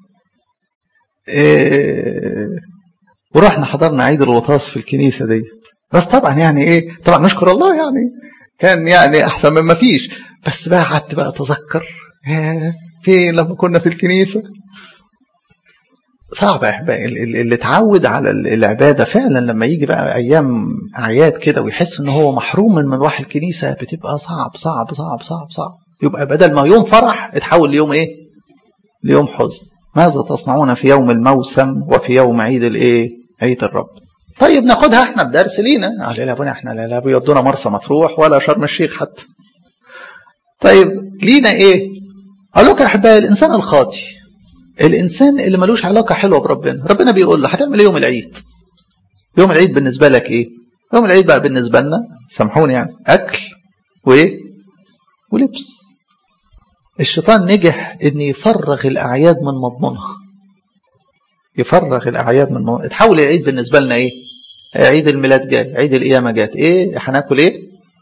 S1: إيه ورحنا حضرنا عيد الغطاس في الكنيسه ديت بس طبعا يعني ايه طبعا نشكر الله يعني كان يعني احسن مما فيش بس بقى قعدت بقى اتذكر فين لما كنا في الكنيسه صعب يا احبائي اللي اتعود على العباده فعلا لما يجي بقى ايام اعياد كده ويحس ان هو محروم من مروح الكنيسه بتبقى صعب صعب صعب صعب صعب يبقى بدل ما يوم فرح اتحول ليوم ايه؟ ليوم حزن ماذا تصنعون في يوم الموسم وفي يوم عيد الايه؟ عيد الرب طيب ناخدها احنا بدرس لينا قال لا ابونا احنا لا, لا بيودونا مرسى مطروح ولا شرم الشيخ حتى طيب لينا ايه؟ اقول لكم يا احبائي الانسان الخاطي الانسان اللي ملوش علاقه حلوه بربنا ربنا بيقول له هتعمل ايه يوم العيد يوم العيد بالنسبه لك ايه يوم العيد بقى بالنسبه لنا سامحوني يعني اكل وايه ولبس الشيطان نجح ان يفرغ الاعياد من مضمونها يفرغ الاعياد من مضمونها تحول العيد بالنسبه لنا ايه عيد الميلاد جاي عيد القيامه جات ايه هناكل ايه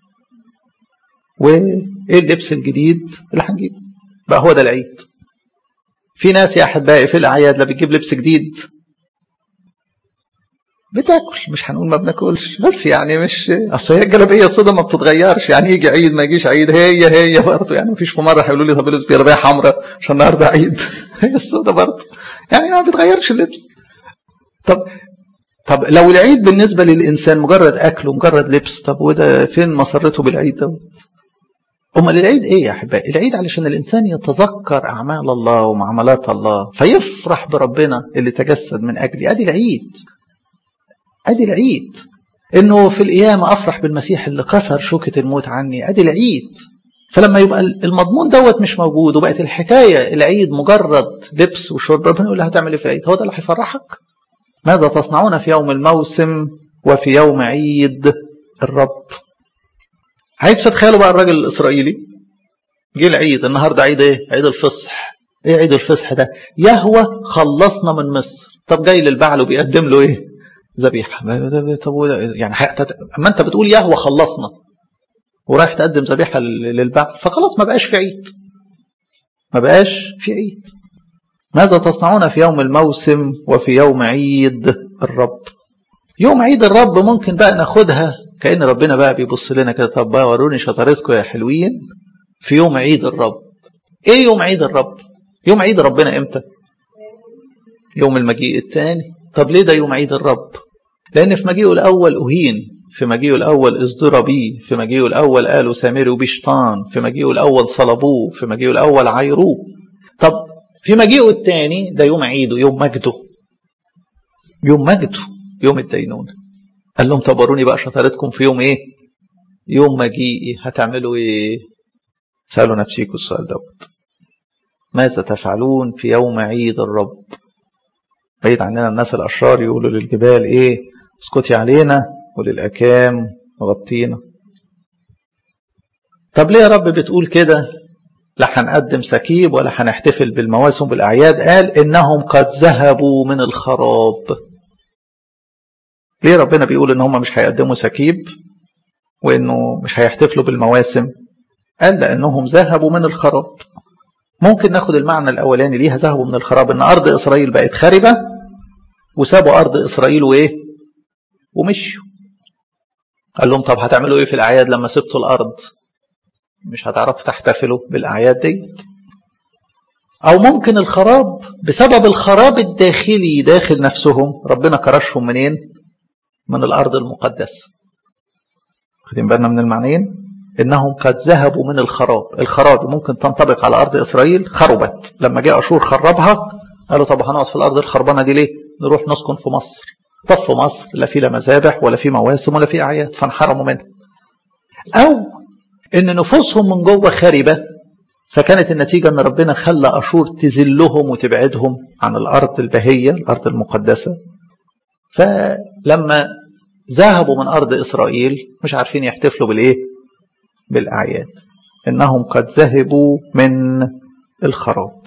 S1: وايه اللبس الجديد اللي هنجيبه بقى هو ده العيد في ناس يا احبائي في الاعياد لا بتجيب لبس جديد بتاكل مش هنقول ما بناكلش بس يعني مش اصل هي الجلابيه السودا ما بتتغيرش يعني يجي عيد ما يجيش عيد هي هي برضه يعني مفيش في مره هيقولوا لي طب البس جلابيه حمراء عشان النهارده عيد هي السودا برضه يعني ما بتغيرش اللبس طب طب لو العيد بالنسبه للانسان مجرد اكل ومجرد لبس طب وده فين مسرته بالعيد دوت امال العيد ايه يا احبائي العيد علشان الانسان يتذكر اعمال الله ومعاملات الله فيفرح بربنا اللي تجسد من اجلي ادي العيد ادي العيد انه في القيامه افرح بالمسيح اللي كسر شوكه الموت عني ادي العيد فلما يبقى المضمون دوت مش موجود وبقت الحكايه العيد مجرد لبس وشرب ربنا يقول هتعمل ايه في العيد هو ده اللي هيفرحك ماذا تصنعون في يوم الموسم وفي يوم عيد الرب عايز تتخيلوا بقى الراجل الاسرائيلي جه العيد النهارده عيد ايه عيد الفصح ايه عيد الفصح ده يهوى خلصنا من مصر طب جاي للبعل وبيقدم له ايه ذبيحه طب يعني اما انت بتقول يهوى خلصنا ورايح تقدم ذبيحه للبعل فخلاص ما بقاش في عيد ما بقاش في عيد ماذا تصنعون في يوم الموسم وفي يوم عيد الرب يوم عيد الرب ممكن بقى ناخدها كأن ربنا بقى بيبص لنا كده طب بقى وروني شطارتكم يا حلوين في يوم عيد الرب ايه يوم عيد الرب يوم عيد ربنا امتى يوم المجيء الثاني طب ليه ده يوم عيد الرب لان في مجيئه الاول اهين في مجيئه الاول ازدرى بيه في مجيئه الاول قالوا سامري بشطان في مجيئه الاول صلبوه في مجيئه الاول عايروه طب في مجيئه الثاني ده يوم عيده يوم مجده يوم مجده يوم الدينونه قال لهم طب وروني بقى شطارتكم في يوم ايه يوم مجيئي هتعملوا ايه سألوا نفسيكم السؤال دوت ماذا تفعلون في يوم عيد الرب بعيد عننا الناس الأشرار يقولوا للجبال ايه اسكتي علينا وللأكام غطينا طب ليه يا رب بتقول كده لا هنقدم سكيب ولا هنحتفل بالمواسم بالأعياد قال إنهم قد ذهبوا من الخراب ليه ربنا بيقول ان هم مش هيقدموا سكيب وانه مش هيحتفلوا بالمواسم قال لانهم ذهبوا من الخراب ممكن ناخد المعنى الاولاني ليها ذهبوا من الخراب ان ارض اسرائيل بقت خاربه وسابوا ارض اسرائيل وايه ومشوا قال لهم طب هتعملوا ايه في الاعياد لما سبتوا الارض مش هتعرفوا تحتفلوا بالاعياد ديت او ممكن الخراب بسبب الخراب الداخلي داخل نفسهم ربنا كرشهم منين من الأرض المقدسة واخدين بالنا من المعنيين إنهم قد ذهبوا من الخراب الخراب ممكن تنطبق على أرض إسرائيل خربت لما جاء أشور خربها قالوا طب هنقعد في الأرض الخربانة دي ليه نروح نسكن في مصر طب في مصر لا في لا مذابح ولا في مواسم ولا في أعياد فانحرموا منها أو إن نفوسهم من جوه خاربة فكانت النتيجة أن ربنا خلى أشور تذلهم وتبعدهم عن الأرض البهية الأرض المقدسة فلما ذهبوا من أرض إسرائيل مش عارفين يحتفلوا بالإيه بالأعياد إنهم قد ذهبوا من الخراب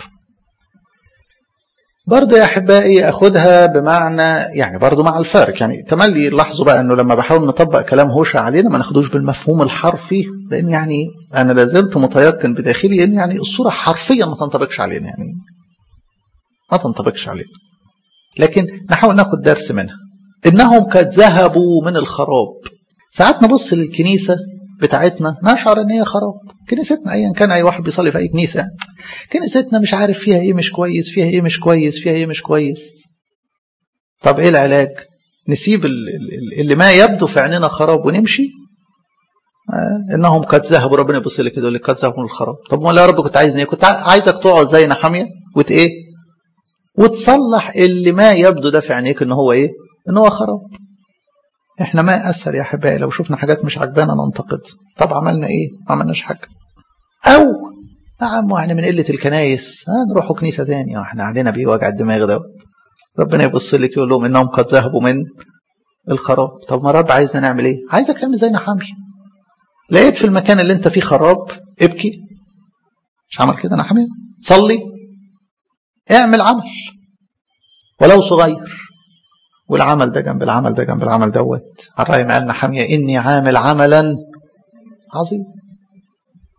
S1: برضو يا أحبائي أخدها بمعنى يعني برضو مع الفارق يعني تملي لاحظوا بقى أنه لما بحاول نطبق كلام هوشع علينا ما ناخدوش بالمفهوم الحرفي لأن يعني أنا لازلت متيقن بداخلي أن يعني الصورة حرفيا ما تنطبقش علينا يعني ما تنطبقش علينا لكن نحاول ناخد درس منها إنهم قد ذهبوا من الخراب ساعات نبص للكنيسة بتاعتنا نشعر ان هي خراب كنيستنا ايا كان اي واحد بيصلي في اي كنيسه كنيستنا مش عارف فيها ايه مش كويس فيها ايه مش كويس فيها ايه مش كويس طب ايه العلاج نسيب اللي ما يبدو في عيننا خراب ونمشي آه انهم قد ذهبوا ربنا يبص لي كده يقول لك قد ذهبوا من الخراب طب ما يا رب كنت عايزني كنت عايزك تقعد زي نحاميه وت ايه وتصلح اللي ما يبدو ده في عينيك ان هو ايه ان هو خراب احنا ما اسهل يا احبائي لو شفنا حاجات مش عجبانا ننتقد طب عملنا ايه ما عملناش حاجه او نعم واحنا من قله الكنايس آه نروحوا كنيسه ثانيه واحنا علينا بيه وجع الدماغ دوت ربنا يبص لك يقول لهم انهم قد ذهبوا من الخراب طب ما رب عايزنا نعمل ايه عايزك تعمل زي نحامي لقيت في المكان اللي انت فيه خراب ابكي مش عمل كده نحامي صلي اعمل عمل ولو صغير والعمل ده جنب العمل ده جنب العمل دوت الرأي قالنا حامية إني عامل عملا عظيم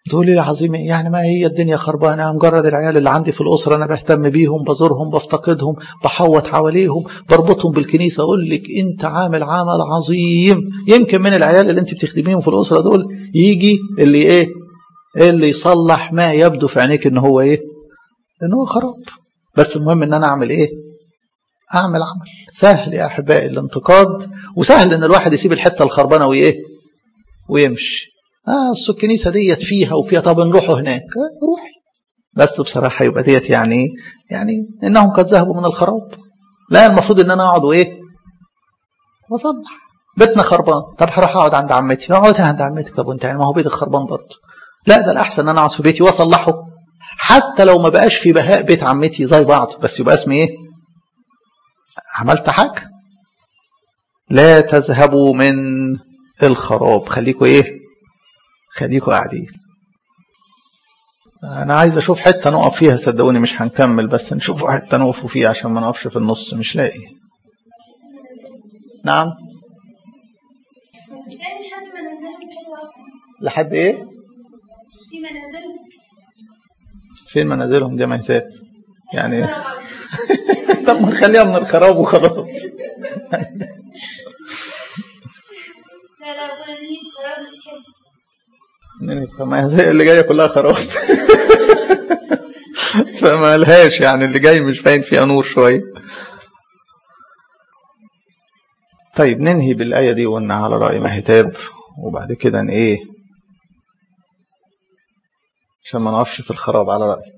S1: تقولي لي عظيم يعني ما هي الدنيا خربانه مجرد العيال اللي عندي في الاسره انا بهتم بيهم بزورهم بفتقدهم بحوط حواليهم بربطهم بالكنيسه اقول لك انت عامل عمل عظيم يمكن من العيال اللي انت بتخدميهم في الاسره دول يجي اللي ايه اللي يصلح ما يبدو في عينيك ان هو ايه ان هو خراب بس المهم ان انا اعمل ايه اعمل عمل سهل يا احبائي الانتقاد وسهل ان الواحد يسيب الحته الخربانه وايه ويمشي اه اصل الكنيسه ديت فيها وفيها طب نروحوا هناك آه روحي بس بصراحه يبقى ديت يعني يعني انهم قد ذهبوا من الخراب لا المفروض ان انا اقعد وايه واصلح بيتنا خربان طب هروح اقعد عند عمتي اقعد عند عمتك طب وانت يعني ما هو بيتك خربان برضه لا ده الاحسن ان انا اقعد في بيتي واصلحه حتى لو ما بقاش في بهاء بيت عمتي زي بعض بس يبقى اسمي ايه عملت حاجه لا تذهبوا من الخراب خليكوا ايه خليكوا قاعدين انا عايز اشوف حته نقف فيها صدقوني مش هنكمل بس نشوف حته نقف فيها عشان ما نقفش في النص مش لاقي نعم لحد ايه
S2: في منازلهم
S1: فين منازلهم دي ميتات يعني طب ما نخليها من الخراب وخلاص
S2: لا لا كنا نجيب خراب مش حلو
S1: فما هي اللي جايه كلها خراب فما لهاش يعني اللي جاي مش باين فيها نور شويه طيب ننهي بالآية دي وقلنا على رأي مهتاب وبعد كده ن- ايه عشان ما نقفش في الخراب على رأيك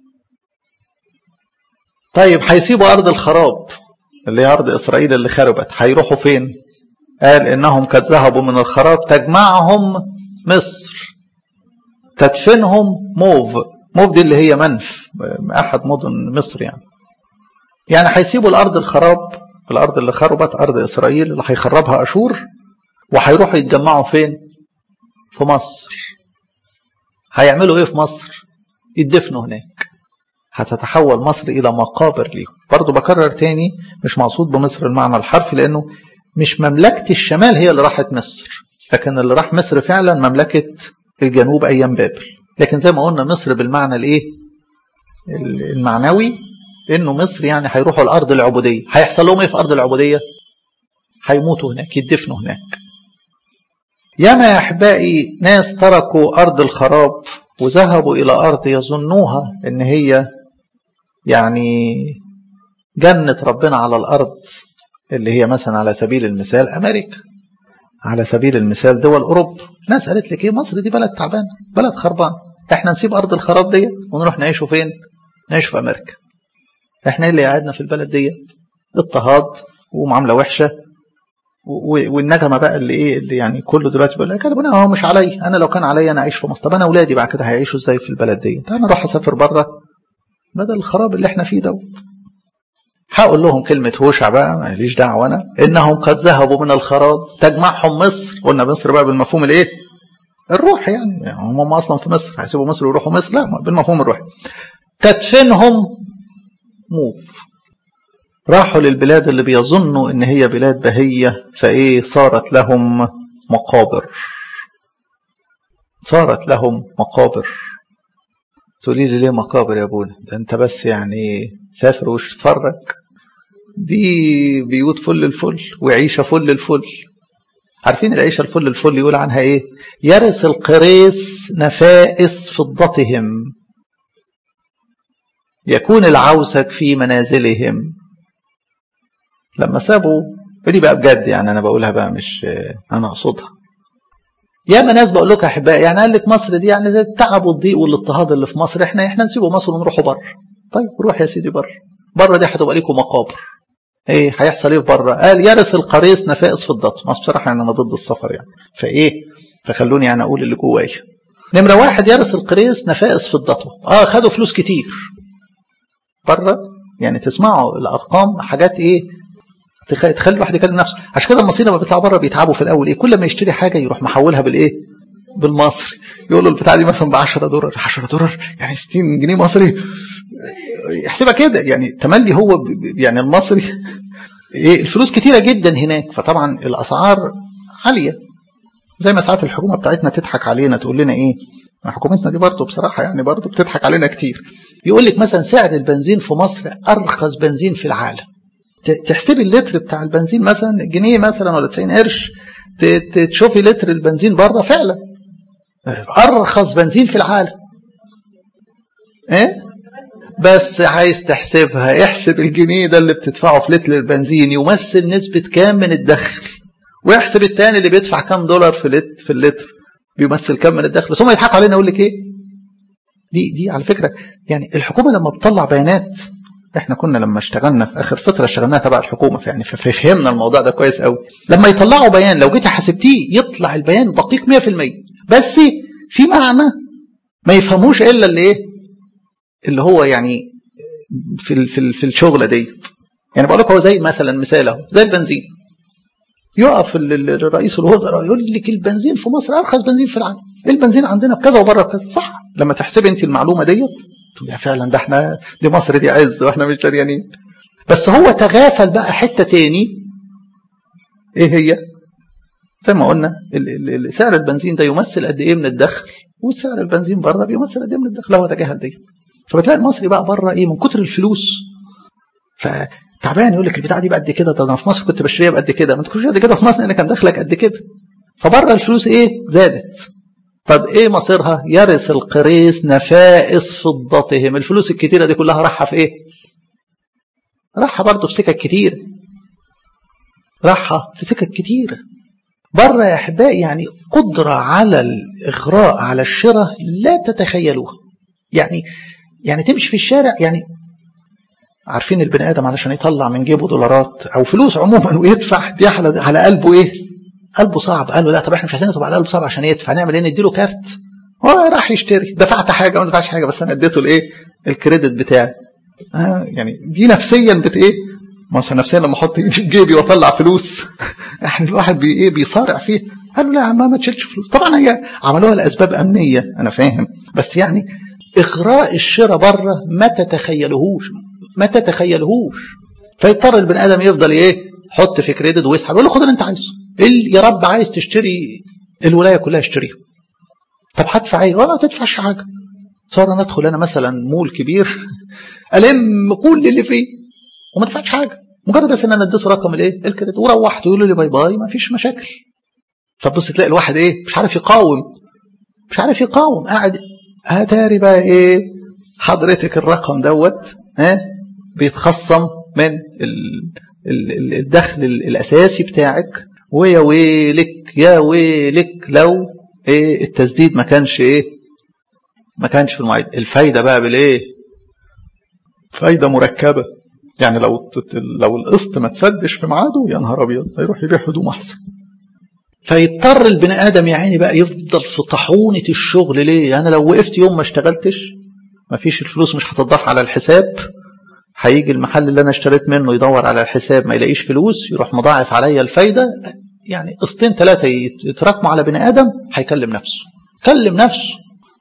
S1: طيب هيسيبوا أرض الخراب اللي هي أرض إسرائيل اللي خربت هيروحوا فين قال إنهم قد ذهبوا من الخراب تجمعهم مصر تدفنهم موف موف دي اللي هي منف أحد مدن مصر يعني يعني هيسيبوا الأرض الخراب الأرض اللي خربت أرض إسرائيل اللي هيخربها أشور وهيروحوا يتجمعوا فين في مصر هيعملوا ايه في مصر يدفنوا هناك هتتحول مصر الى مقابر ليهم برضو بكرر تاني مش مقصود بمصر المعنى الحرفي لانه مش مملكة الشمال هي اللي راحت مصر لكن اللي راح مصر فعلا مملكة الجنوب ايام بابل لكن زي ما قلنا مصر بالمعنى الايه المعنوي انه مصر يعني هيروحوا الارض العبودية هيحصل لهم ايه في ارض العبودية هيموتوا هناك يدفنوا هناك ياما يا احبائي ناس تركوا ارض الخراب وذهبوا الى ارض يظنوها ان هي يعني جنة ربنا على الارض اللي هي مثلا على سبيل المثال امريكا على سبيل المثال دول اوروبا ناس قالت لك ايه مصر دي بلد تعبان بلد خربان احنا نسيب ارض الخراب ديت ونروح نعيشوا فين نعيش في امريكا احنا اللي قعدنا في البلد ديت اضطهاد ومعامله وحشه والنغمه بقى اللي ايه اللي يعني كله دلوقتي بيقول لك انا هو مش علي انا لو كان عليا انا اعيش في مصر طب انا اولادي بعد كده هيعيشوا ازاي في البلد دي انا اروح اسافر بره بدل الخراب اللي احنا فيه دوت هقول لهم كلمة هوشع بقى ماليش دعوة أنا إنهم قد ذهبوا من الخراب تجمعهم مصر قلنا مصر بقى بالمفهوم الإيه؟ الروح يعني, يعني هم أصلا في مصر هيسيبوا مصر ويروحوا مصر لا بالمفهوم الروحي تدفنهم موف راحوا للبلاد اللي بيظنوا ان هي بلاد بهية فايه صارت لهم مقابر صارت لهم مقابر تقولي لي ليه مقابر يا ابونا ده انت بس يعني سافر وش تتفرج دي بيوت فل الفل وعيشة فل الفل عارفين العيشة الفل الفل يقول عنها ايه يرث القريس نفائس فضتهم يكون العوسك في منازلهم لما سابوا ودي بقى بجد يعني انا بقولها بقى مش انا اقصدها ياما ناس بقول لكم احبائي يعني قال لك مصر دي يعني زي التعب والضيق والاضطهاد اللي في مصر احنا احنا نسيبوا مصر ونروحوا بره طيب روح يا سيدي بره بره دي هتبقى لكم مقابر ايه هيحصل ايه بره قال يرث القريص نفائس فضته ما بصراحه يعني انا ضد السفر يعني فايه فخلوني يعني اقول اللي جوايا نمره واحد يرث القريص نفائس فضته اه خدوا فلوس كتير بره يعني تسمعوا الارقام حاجات ايه تخلي الواحد يكلم نفسه عشان كده المصريين لما بيطلعوا بره بيتعبوا في الاول ايه كل ما يشتري حاجه يروح محولها بالايه بالمصري يقول له البتاعه دي مثلا ب 10 دولار 10 دولار يعني 60 جنيه مصري يحسبها كده يعني تملي هو يعني المصري ايه الفلوس كتيره جدا هناك فطبعا الاسعار عاليه زي ما ساعات الحكومه بتاعتنا تضحك علينا تقول لنا ايه حكومتنا دي برضه بصراحه يعني برضه بتضحك علينا كتير يقول لك مثلا سعر البنزين في مصر ارخص بنزين في العالم تحسبي اللتر بتاع البنزين مثلا جنيه مثلا ولا 90 قرش تشوفي لتر البنزين بره فعلا ارخص بنزين في العالم ايه بس عايز تحسبها احسب الجنيه ده اللي بتدفعه في لتر البنزين يمثل نسبة كام من الدخل واحسب التاني اللي بيدفع كام دولار في لتر في اللتر بيمثل كام من الدخل بس هم يضحكوا علينا يقول لك ايه دي دي على فكره يعني الحكومه لما بتطلع بيانات احنا كنا لما اشتغلنا في اخر فتره اشتغلناها تبع الحكومه يعني ففهمنا الموضوع ده كويس قوي لما يطلعوا بيان لو جيت حسبتيه يطلع البيان دقيق 100% بس في معنى ما يفهموش الا اللي ايه اللي هو يعني في ال في, ال في الشغله ديت يعني بقول لك هو زي مثلا مثال اهو زي البنزين يقف الرئيس الوزراء يقول لك البنزين في مصر ارخص بنزين في العالم البنزين عندنا بكذا وبره بكذا صح لما تحسبي انت المعلومه ديت تقول يا فعلا ده احنا دي مصر دي عز واحنا مش دريانين بس هو تغافل بقى حته تاني ايه هي زي ما قلنا سعر البنزين ده يمثل قد ايه من الدخل وسعر البنزين بره بيمثل قد ايه من الدخل هو تجاهل ديت فبتلاقي المصري بقى بره ايه من كتر الفلوس فتعبان يقول لك البتاعه دي بقد كده طب انا في مصر كنت بشتريها بقد كده ما انت كنتش قد كده في مصر لان كان دخلك قد كده فبره الفلوس ايه زادت طب ايه مصيرها يرث القريس نفائس فضتهم الفلوس الكتيره دي كلها راحه في ايه راحه برضه في سكك كتير راحه في سكك كتيره بره يا احبائي يعني قدره على الاغراء على الشراء لا تتخيلوها يعني يعني تمشي في الشارع يعني عارفين البني ادم علشان يطلع من جيبه دولارات او فلوس عموما ويدفع دي على على قلبه ايه؟ قلبه صعب قال له لا طب احنا مش عايزين نطلب على قلبه صعب عشان يدفع نعمل ايه نديله كارت هو راح يشتري دفعت حاجه ما دفعش حاجه بس انا اديته الايه؟ الكريدت بتاعي آه يعني دي نفسيا بت ايه؟ ما اصل نفسيا لما احط ايدي في جيبي واطلع فلوس يعني الواحد بي ايه بيصارع فيه قال له لا يا عم ما تشيلش فلوس طبعا هي عملوها لاسباب امنيه انا فاهم بس يعني اغراء الشراء بره ما تتخيلهوش ما تتخيلهوش فيضطر البني ادم يفضل ايه حط في كريدت ويسحب يقول له خد اللي انت عايزه يا رب عايز تشتري الولايه كلها اشتريها طب هدفع ايه ولا تدفعش حاجه صار انا ادخل انا مثلا مول كبير الم كل اللي فيه وما ادفعش حاجه مجرد بس ان انا اديته رقم الايه الكريدت وروحت يقول لي باي باي ما فيش مشاكل فتبص تلاقي الواحد ايه مش عارف يقاوم مش عارف يقاوم قاعد اتاري بقى ايه حضرتك الرقم دوت ها بيتخصم من الدخل الاساسي بتاعك ويا ويلك يا ويلك لو ايه التسديد ما كانش ايه ما كانش في المواعيد الفايده بقى بالايه فايده مركبه يعني لو لو القسط ما تسدش في ميعاده يا نهار ابيض هيروح يبيع هدوم احسن فيضطر البني ادم يا عيني بقى يفضل في طاحونه الشغل ليه انا لو وقفت يوم ما اشتغلتش ما فيش الفلوس مش هتضاف على الحساب هيجي المحل اللي انا اشتريت منه يدور على الحساب ما يلاقيش فلوس يروح مضاعف عليا الفايده يعني قسطين ثلاثه يتراكموا على بني ادم هيكلم نفسه كلم نفسه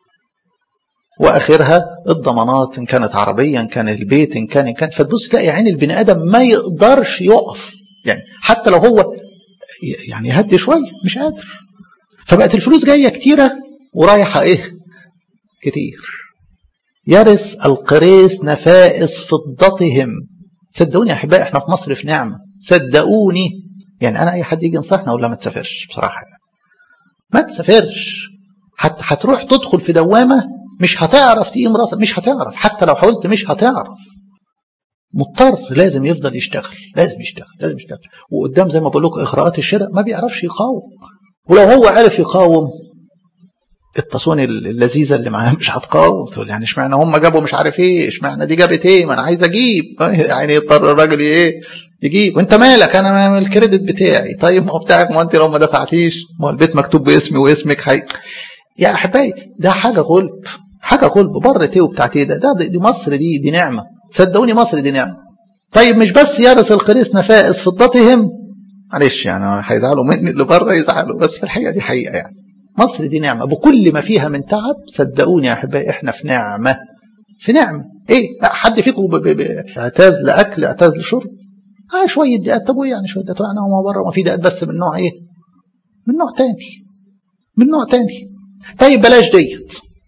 S1: واخرها الضمانات ان كانت عربيه ان كان البيت ان كان ان كان فتبص تلاقي عين البني ادم ما يقدرش يقف يعني حتى لو هو يعني يهدي شويه مش قادر فبقت الفلوس جايه كتيره ورايحه ايه كتير يرث القريس نفائس فضتهم صدقوني يا احبائي احنا في مصر في نعمه صدقوني يعني انا اي حد يجي ينصحنا اقول له ما تسافرش بصراحه يعني. ما تسافرش حتى هتروح تدخل في دوامه مش هتعرف تقيم راسك مش هتعرف حتى لو حاولت مش هتعرف مضطر لازم يفضل يشتغل لازم يشتغل لازم يشتغل وقدام زي ما بقول لكم اغراءات الشراء ما بيعرفش يقاوم ولو هو عرف يقاوم التصون اللذيذه اللي معاه مش هتقاوم تقول يعني اشمعنى هم جابوا مش عارف ايه اشمعنى دي جابت ايه ما انا عايز اجيب يعني يضطر الراجل ايه يجيب وانت مالك انا الكريدت بتاعي طيب ما هو بتاعك ما انت لو ما دفعتيش ما هو البيت مكتوب باسمي واسمك حي يا احبائي ده حاجه غلب حاجه غلب بره تيو بتاعت ايه ده ده دي مصر دي دي نعمه صدقوني مصر دي نعمه طيب مش بس يرث القريس نفائس فضتهم معلش يعني هيزعلوا مني اللي بره يزعلوا بس في الحقيقه دي حقيقه يعني مصر دي نعمه بكل ما فيها من تعب صدقوني يا احبائي احنا في نعمه في نعمه ايه حد فيكم اعتاز لاكل اعتاز لشرب اه شويه دقات طب يعني شويه دقات انا هو بره ما في دقات بس من نوع ايه من نوع تاني من نوع تاني طيب بلاش ديت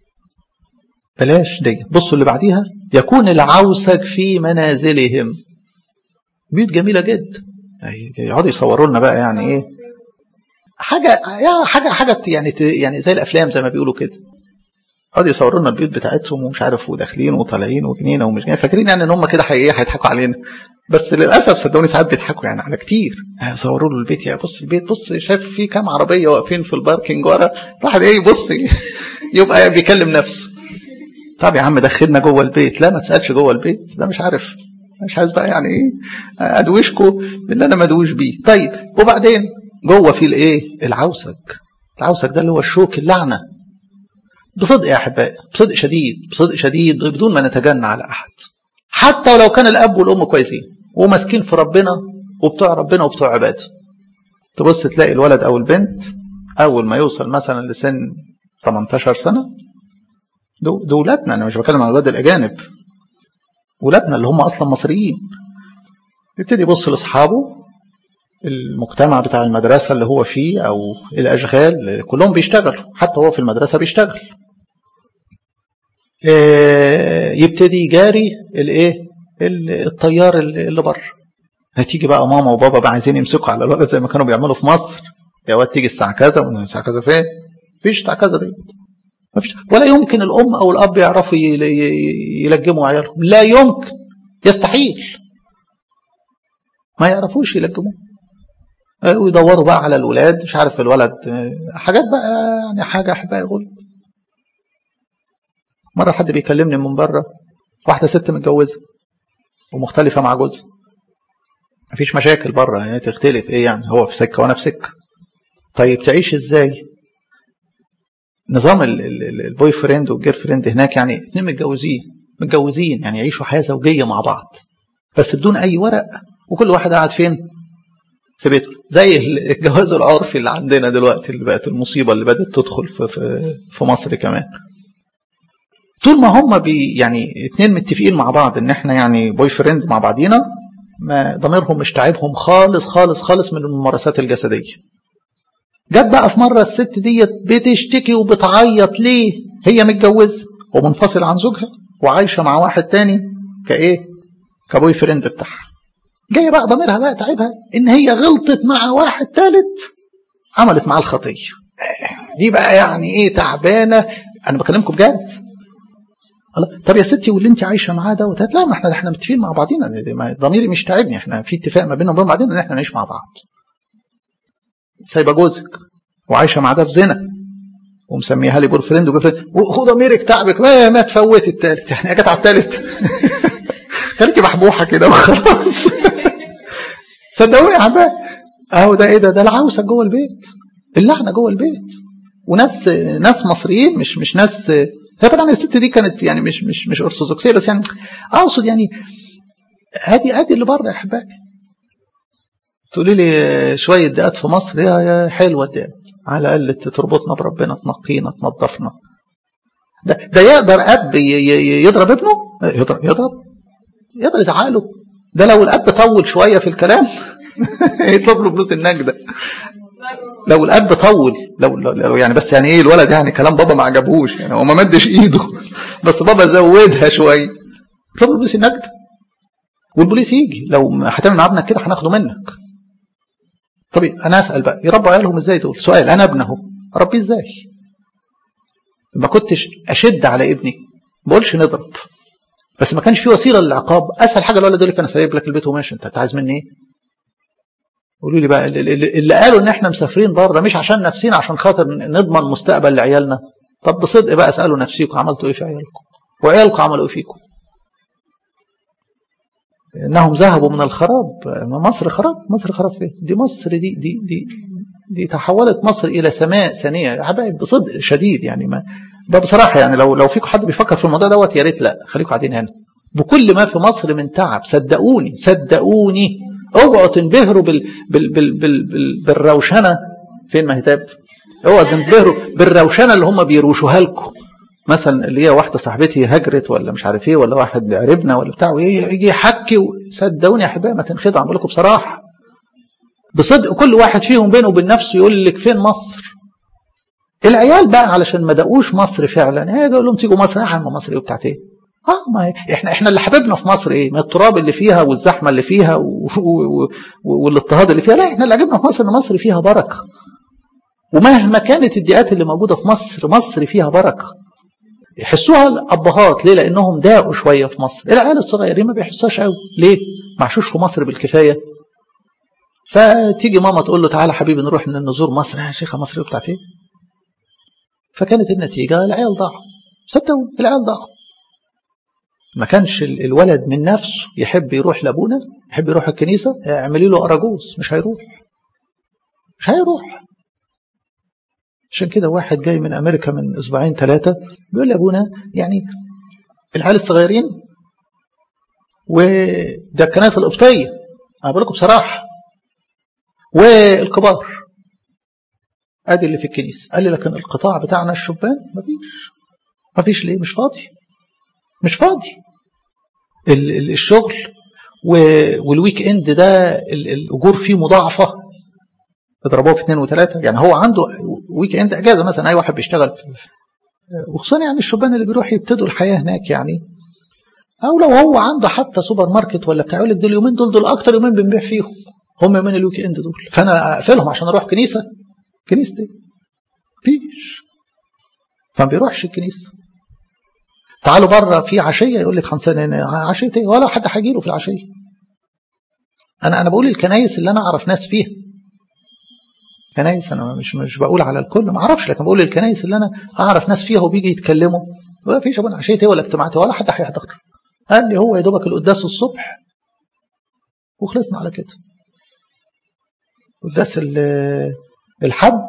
S1: بلاش دي بصوا اللي بعديها يكون العوسك في منازلهم بيوت جميله جدا يقعدوا يصوروا لنا بقى يعني ايه حاجه يا حاجه حاجه يعني يعني زي الافلام زي ما بيقولوا كده يقعدوا يصوروا لنا البيوت بتاعتهم ومش عارف وداخلين وطالعين وجنينه ومش جنينه فاكرين يعني ان هم كده حقيقيه هيضحكوا علينا بس للاسف صدقوني ساعات بيضحكوا يعني على كتير يصوروا له البيت يا بص البيت بص شايف في كام عربيه واقفين في الباركنج ورا الواحد ايه يبص يبقى بيكلم نفسه طب يا عم دخلنا جوه البيت لا ما تسالش جوه البيت ده مش عارف مش عايز بقى يعني ايه ادوشكم باللي انا مدوش بيه طيب وبعدين جوه في الايه العوسك العوسك ده اللي هو الشوك اللعنه بصدق يا احبائي بصدق شديد بصدق شديد بدون ما نتجنى على احد حتى ولو كان الاب والام كويسين وماسكين في ربنا وبتوع ربنا وبتوع عباده تبص تلاقي الولد او البنت اول ما يوصل مثلا لسن 18 سنه دول ولادنا انا مش بتكلم عن اولاد الاجانب ولادنا اللي هم اصلا مصريين يبتدي يبص لاصحابه المجتمع بتاع المدرسه اللي هو فيه او الاشغال كلهم بيشتغلوا حتى هو في المدرسه بيشتغل يبتدي يجاري الايه الطيار اللي بره هتيجي بقى ماما وبابا بقى عايزين يمسكوا على الولد زي ما كانوا بيعملوا في مصر يا واد تيجي الساعه كذا الساعه كذا فين مفيش الساعه كذا ديت مفيش ولا يمكن الام او الاب يعرفوا يلجموا عيالهم لا يمكن يستحيل ما يعرفوش يلجموا ويدوروا بقى على الولاد مش عارف الولد حاجات بقى يعني حاجه احبائي غلط مره حد بيكلمني من بره واحده ست متجوزه ومختلفه مع جوزها مفيش مشاكل بره يعني تختلف ايه يعني هو في سكه وانا في سكه طيب تعيش ازاي نظام البوي فريند والجير فريند هناك يعني اتنين متجوزين متجوزين يعني يعيشوا حياه زوجيه مع بعض بس بدون اي ورق وكل واحد قاعد فين في بيته زي الجواز العرفي اللي عندنا دلوقتي اللي بقت المصيبه اللي بدات تدخل في في, في مصر كمان طول ما هم بي يعني اتنين متفقين مع بعض ان احنا يعني بوي فريند مع بعضينا ما ضميرهم مش تعبهم خالص خالص خالص من الممارسات الجسديه جت بقى في مره الست ديت بتشتكي وبتعيط ليه هي متجوزه ومنفصله عن زوجها وعايشه مع واحد تاني كايه كبوي فريند بتاعها جايه بقى ضميرها بقى تعبها ان هي غلطت مع واحد ثالث عملت معاه الخطيه دي بقى يعني ايه تعبانه انا بكلمكم بجد طب يا ستي واللي انت عايشه معاه دوت لا ما احنا احنا متفقين مع بعضينا ضميري مش تعبني احنا في اتفاق ما بيننا وبين بعضينا ان احنا نعيش مع بعض سايبه جوزك وعايشه مع ده في زنا ومسميها لي بور فريند وجير فريند وضميرك تعبك ما, ما تفوت التالت يعني جت على التالت خليكي محبوحه كده وخلاص صدقوني يا حبايبي اهو ده ايه ده ده العوسه جوه البيت اللعنه جوه البيت وناس ناس مصريين مش مش ناس هي طبعا الست دي كانت يعني مش مش مش ارثوذكسيه بس يعني اقصد يعني ادي ادي اللي بره يا احبائي تقولي لي شويه دقات في مصر يا يا حلوه الدقات على الاقل تربطنا بربنا تنقينا تنظفنا ده ده يقدر اب يضرب ابنه يضرب يضرب يقدر يزعله ده لو الاب طول شويه في الكلام يطلب له فلوس النجده لو الاب طول لو, لو يعني بس يعني ايه الولد يعني كلام بابا ما عجبوش يعني هو ما مدش ايده بس بابا زودها شويه يطلب له فلوس النجده والبوليس يجي لو هتعمل مع ابنك كده هناخده منك طب انا اسال بقى يربوا عيالهم ازاي دول سؤال انا ابن اهو اربيه ازاي ما كنتش اشد على ابني ما بقولش نضرب بس ما كانش في وسيله للعقاب اسهل حاجه الولد يقول لك انا سايب لك البيت وماشي انت عايز مني ايه قولوا لي بقى اللي قالوا ان احنا مسافرين بره مش عشان نفسينا عشان خاطر نضمن مستقبل لعيالنا طب بصدق بقى اسالوا نفسيكم عملتوا ايه في عيالكم وعيالكم عملوا ايه فيكم انهم ذهبوا من الخراب مصر خراب مصر خراب فين دي مصر دي دي دي دي تحولت مصر الى سماء ثانيه يا حبايب بصدق شديد يعني ما بصراحه يعني لو لو فيكم حد بيفكر في الموضوع دوت يا ريت لا خليكم قاعدين هنا بكل ما في مصر من تعب صدقوني صدقوني اوعوا تنبهروا بال بال بال بال بال بالروشنه فين ما هتاب اوعوا تنبهروا بالروشنه اللي هم بيروشوها لكم مثلا اللي هي واحده صاحبتي هجرت ولا مش عارف ايه ولا واحد قريبنا ولا بتاع يجي يحكي صدقوني يا احبائي ما تنخدعوا بقول لكم بصراحه بصدق كل واحد فيهم بينه وبين نفسه يقول لك فين مصر العيال بقى علشان ما دقوش مصر فعلا هي يقول لهم تيجوا مصر يا عم مصر ايه بتاعت ايه اه ما هي احنا احنا اللي حبيبنا في مصر ايه ما التراب اللي فيها والزحمه اللي فيها و... و... و... والاضطهاد اللي فيها لا احنا اللي عجبنا في مصر ان مصر فيها بركه ومهما كانت الديات اللي موجوده في مصر مصر فيها بركه يحسوها الابهات ليه لانهم داقوا شويه في مصر العيال الصغيرين ما بيحسوهاش قوي ليه معشوش في مصر بالكفايه فتيجي ماما تقول له تعالى حبيبي نروح نزور مصر يا شيخه مصر بتاعت ايه فكانت النتيجه العيال ضاعوا صدقوا العيال ضاعوا ما كانش الولد من نفسه يحب يروح لابونا يحب يروح الكنيسه اعملي له اراجوز مش هيروح مش هيروح عشان كده واحد جاي من امريكا من اسبوعين ثلاثه بيقول لي ابونا يعني العيال الصغيرين وده الكنائس القبطيه انا بقول لكم بصراحه والكبار ادي اللي في الكنيسه قال لي لكن القطاع بتاعنا الشبان مفيش مفيش ليه مش فاضي مش فاضي الشغل والويك اند ده الاجور فيه مضاعفه اضربوه في اثنين وثلاثه يعني هو عنده ويك اند اجازه مثلا اي واحد بيشتغل في وخصوصا يعني الشبان اللي بيروح يبتدوا الحياه هناك يعني او لو هو عنده حتى سوبر ماركت ولا بتاع يقول لك دول اليومين دول دول اكتر يومين بنبيع فيهم هم يومين الويك اند دول فانا اقفلهم عشان اروح كنيسه كنيستي مفيش فما بيروحش الكنيسه تعالوا بره في عشيه يقول لك خمسين عشيه ايه ولا حد هيجي له في العشيه انا انا بقول الكنايس اللي انا اعرف ناس فيها كنايس انا مش مش بقول على الكل ما اعرفش لكن بقول الكنايس اللي انا اعرف ناس فيها وبيجي يتكلموا ما فيش ابونا عشيه ايه ولا اجتماعات ولا حد هيحضر قال لي هو يا دوبك القداس الصبح وخلصنا على كده قداس الحد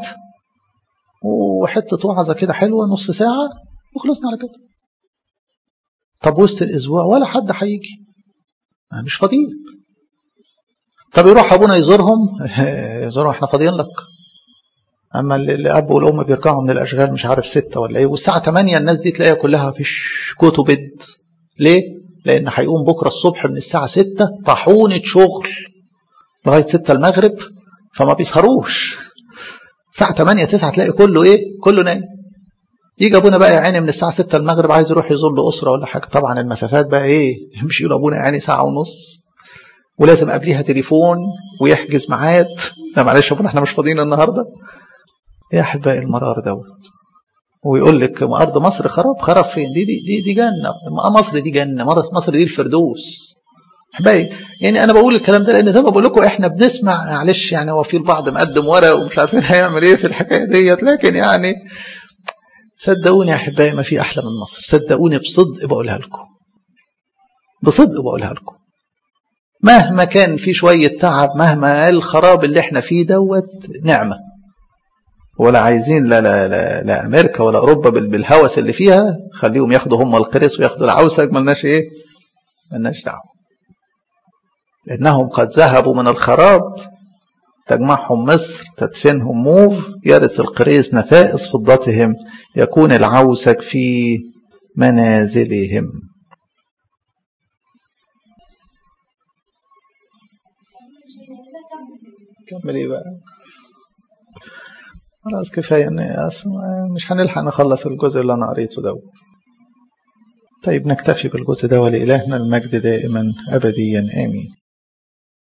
S1: وحته وعظه كده حلوه نص ساعه وخلصنا على كده طب وسط الاسبوع ولا حد هيجي مش فاضيين طب يروح ابونا يزورهم يزورهم احنا فاضيين لك اما الاب والام بيرجعوا من الاشغال مش عارف ستة ولا ايه والساعه 8 الناس دي تلاقيها كلها في كوتو بيد ليه لان هيقوم بكره الصبح من الساعه 6 طاحونه شغل لغايه 6 المغرب فما بيسهروش الساعه 8 9 تلاقي كله ايه كله نايم يجي ابونا بقى يا عيني من الساعه 6 المغرب عايز يروح يزور له اسره ولا حاجه طبعا المسافات بقى ايه يمشي يقول ابونا يا عيني ساعه ونص ولازم قبليها تليفون ويحجز ميعاد لا معلش ابونا احنا مش فاضيين النهارده يا احبائي المرار دوت ويقول لك ارض مصر خراب خراب فين دي دي دي, دي جنه مصر دي جنه مصر دي الفردوس احبائي يعني انا بقول الكلام ده لان زي ما بقول لكم احنا بنسمع معلش يعني هو في البعض مقدم ورق ومش عارفين هيعمل ايه في الحكايه ديت لكن يعني صدقوني يا احبائي ما في احلى من مصر صدقوني بصدق بقولها لكم بصدق بقولها لكم مهما كان في شويه تعب مهما الخراب اللي احنا فيه دوت نعمه ولا عايزين لا لا لا, لا امريكا ولا اوروبا بالهوس اللي فيها خليهم ياخدوا هم القرص وياخدوا العوسه ملناش ايه ملناش دعوه لانهم قد ذهبوا من الخراب تجمعهم مصر تدفنهم موف يرث القريس نفائس فضتهم يكون العوسك في منازلهم كمل ايه بقى خلاص كفايه مش هنلحق نخلص الجزء اللي انا قريته دوت طيب نكتفي بالجزء ده ولإلهنا المجد دائما أبديا آمين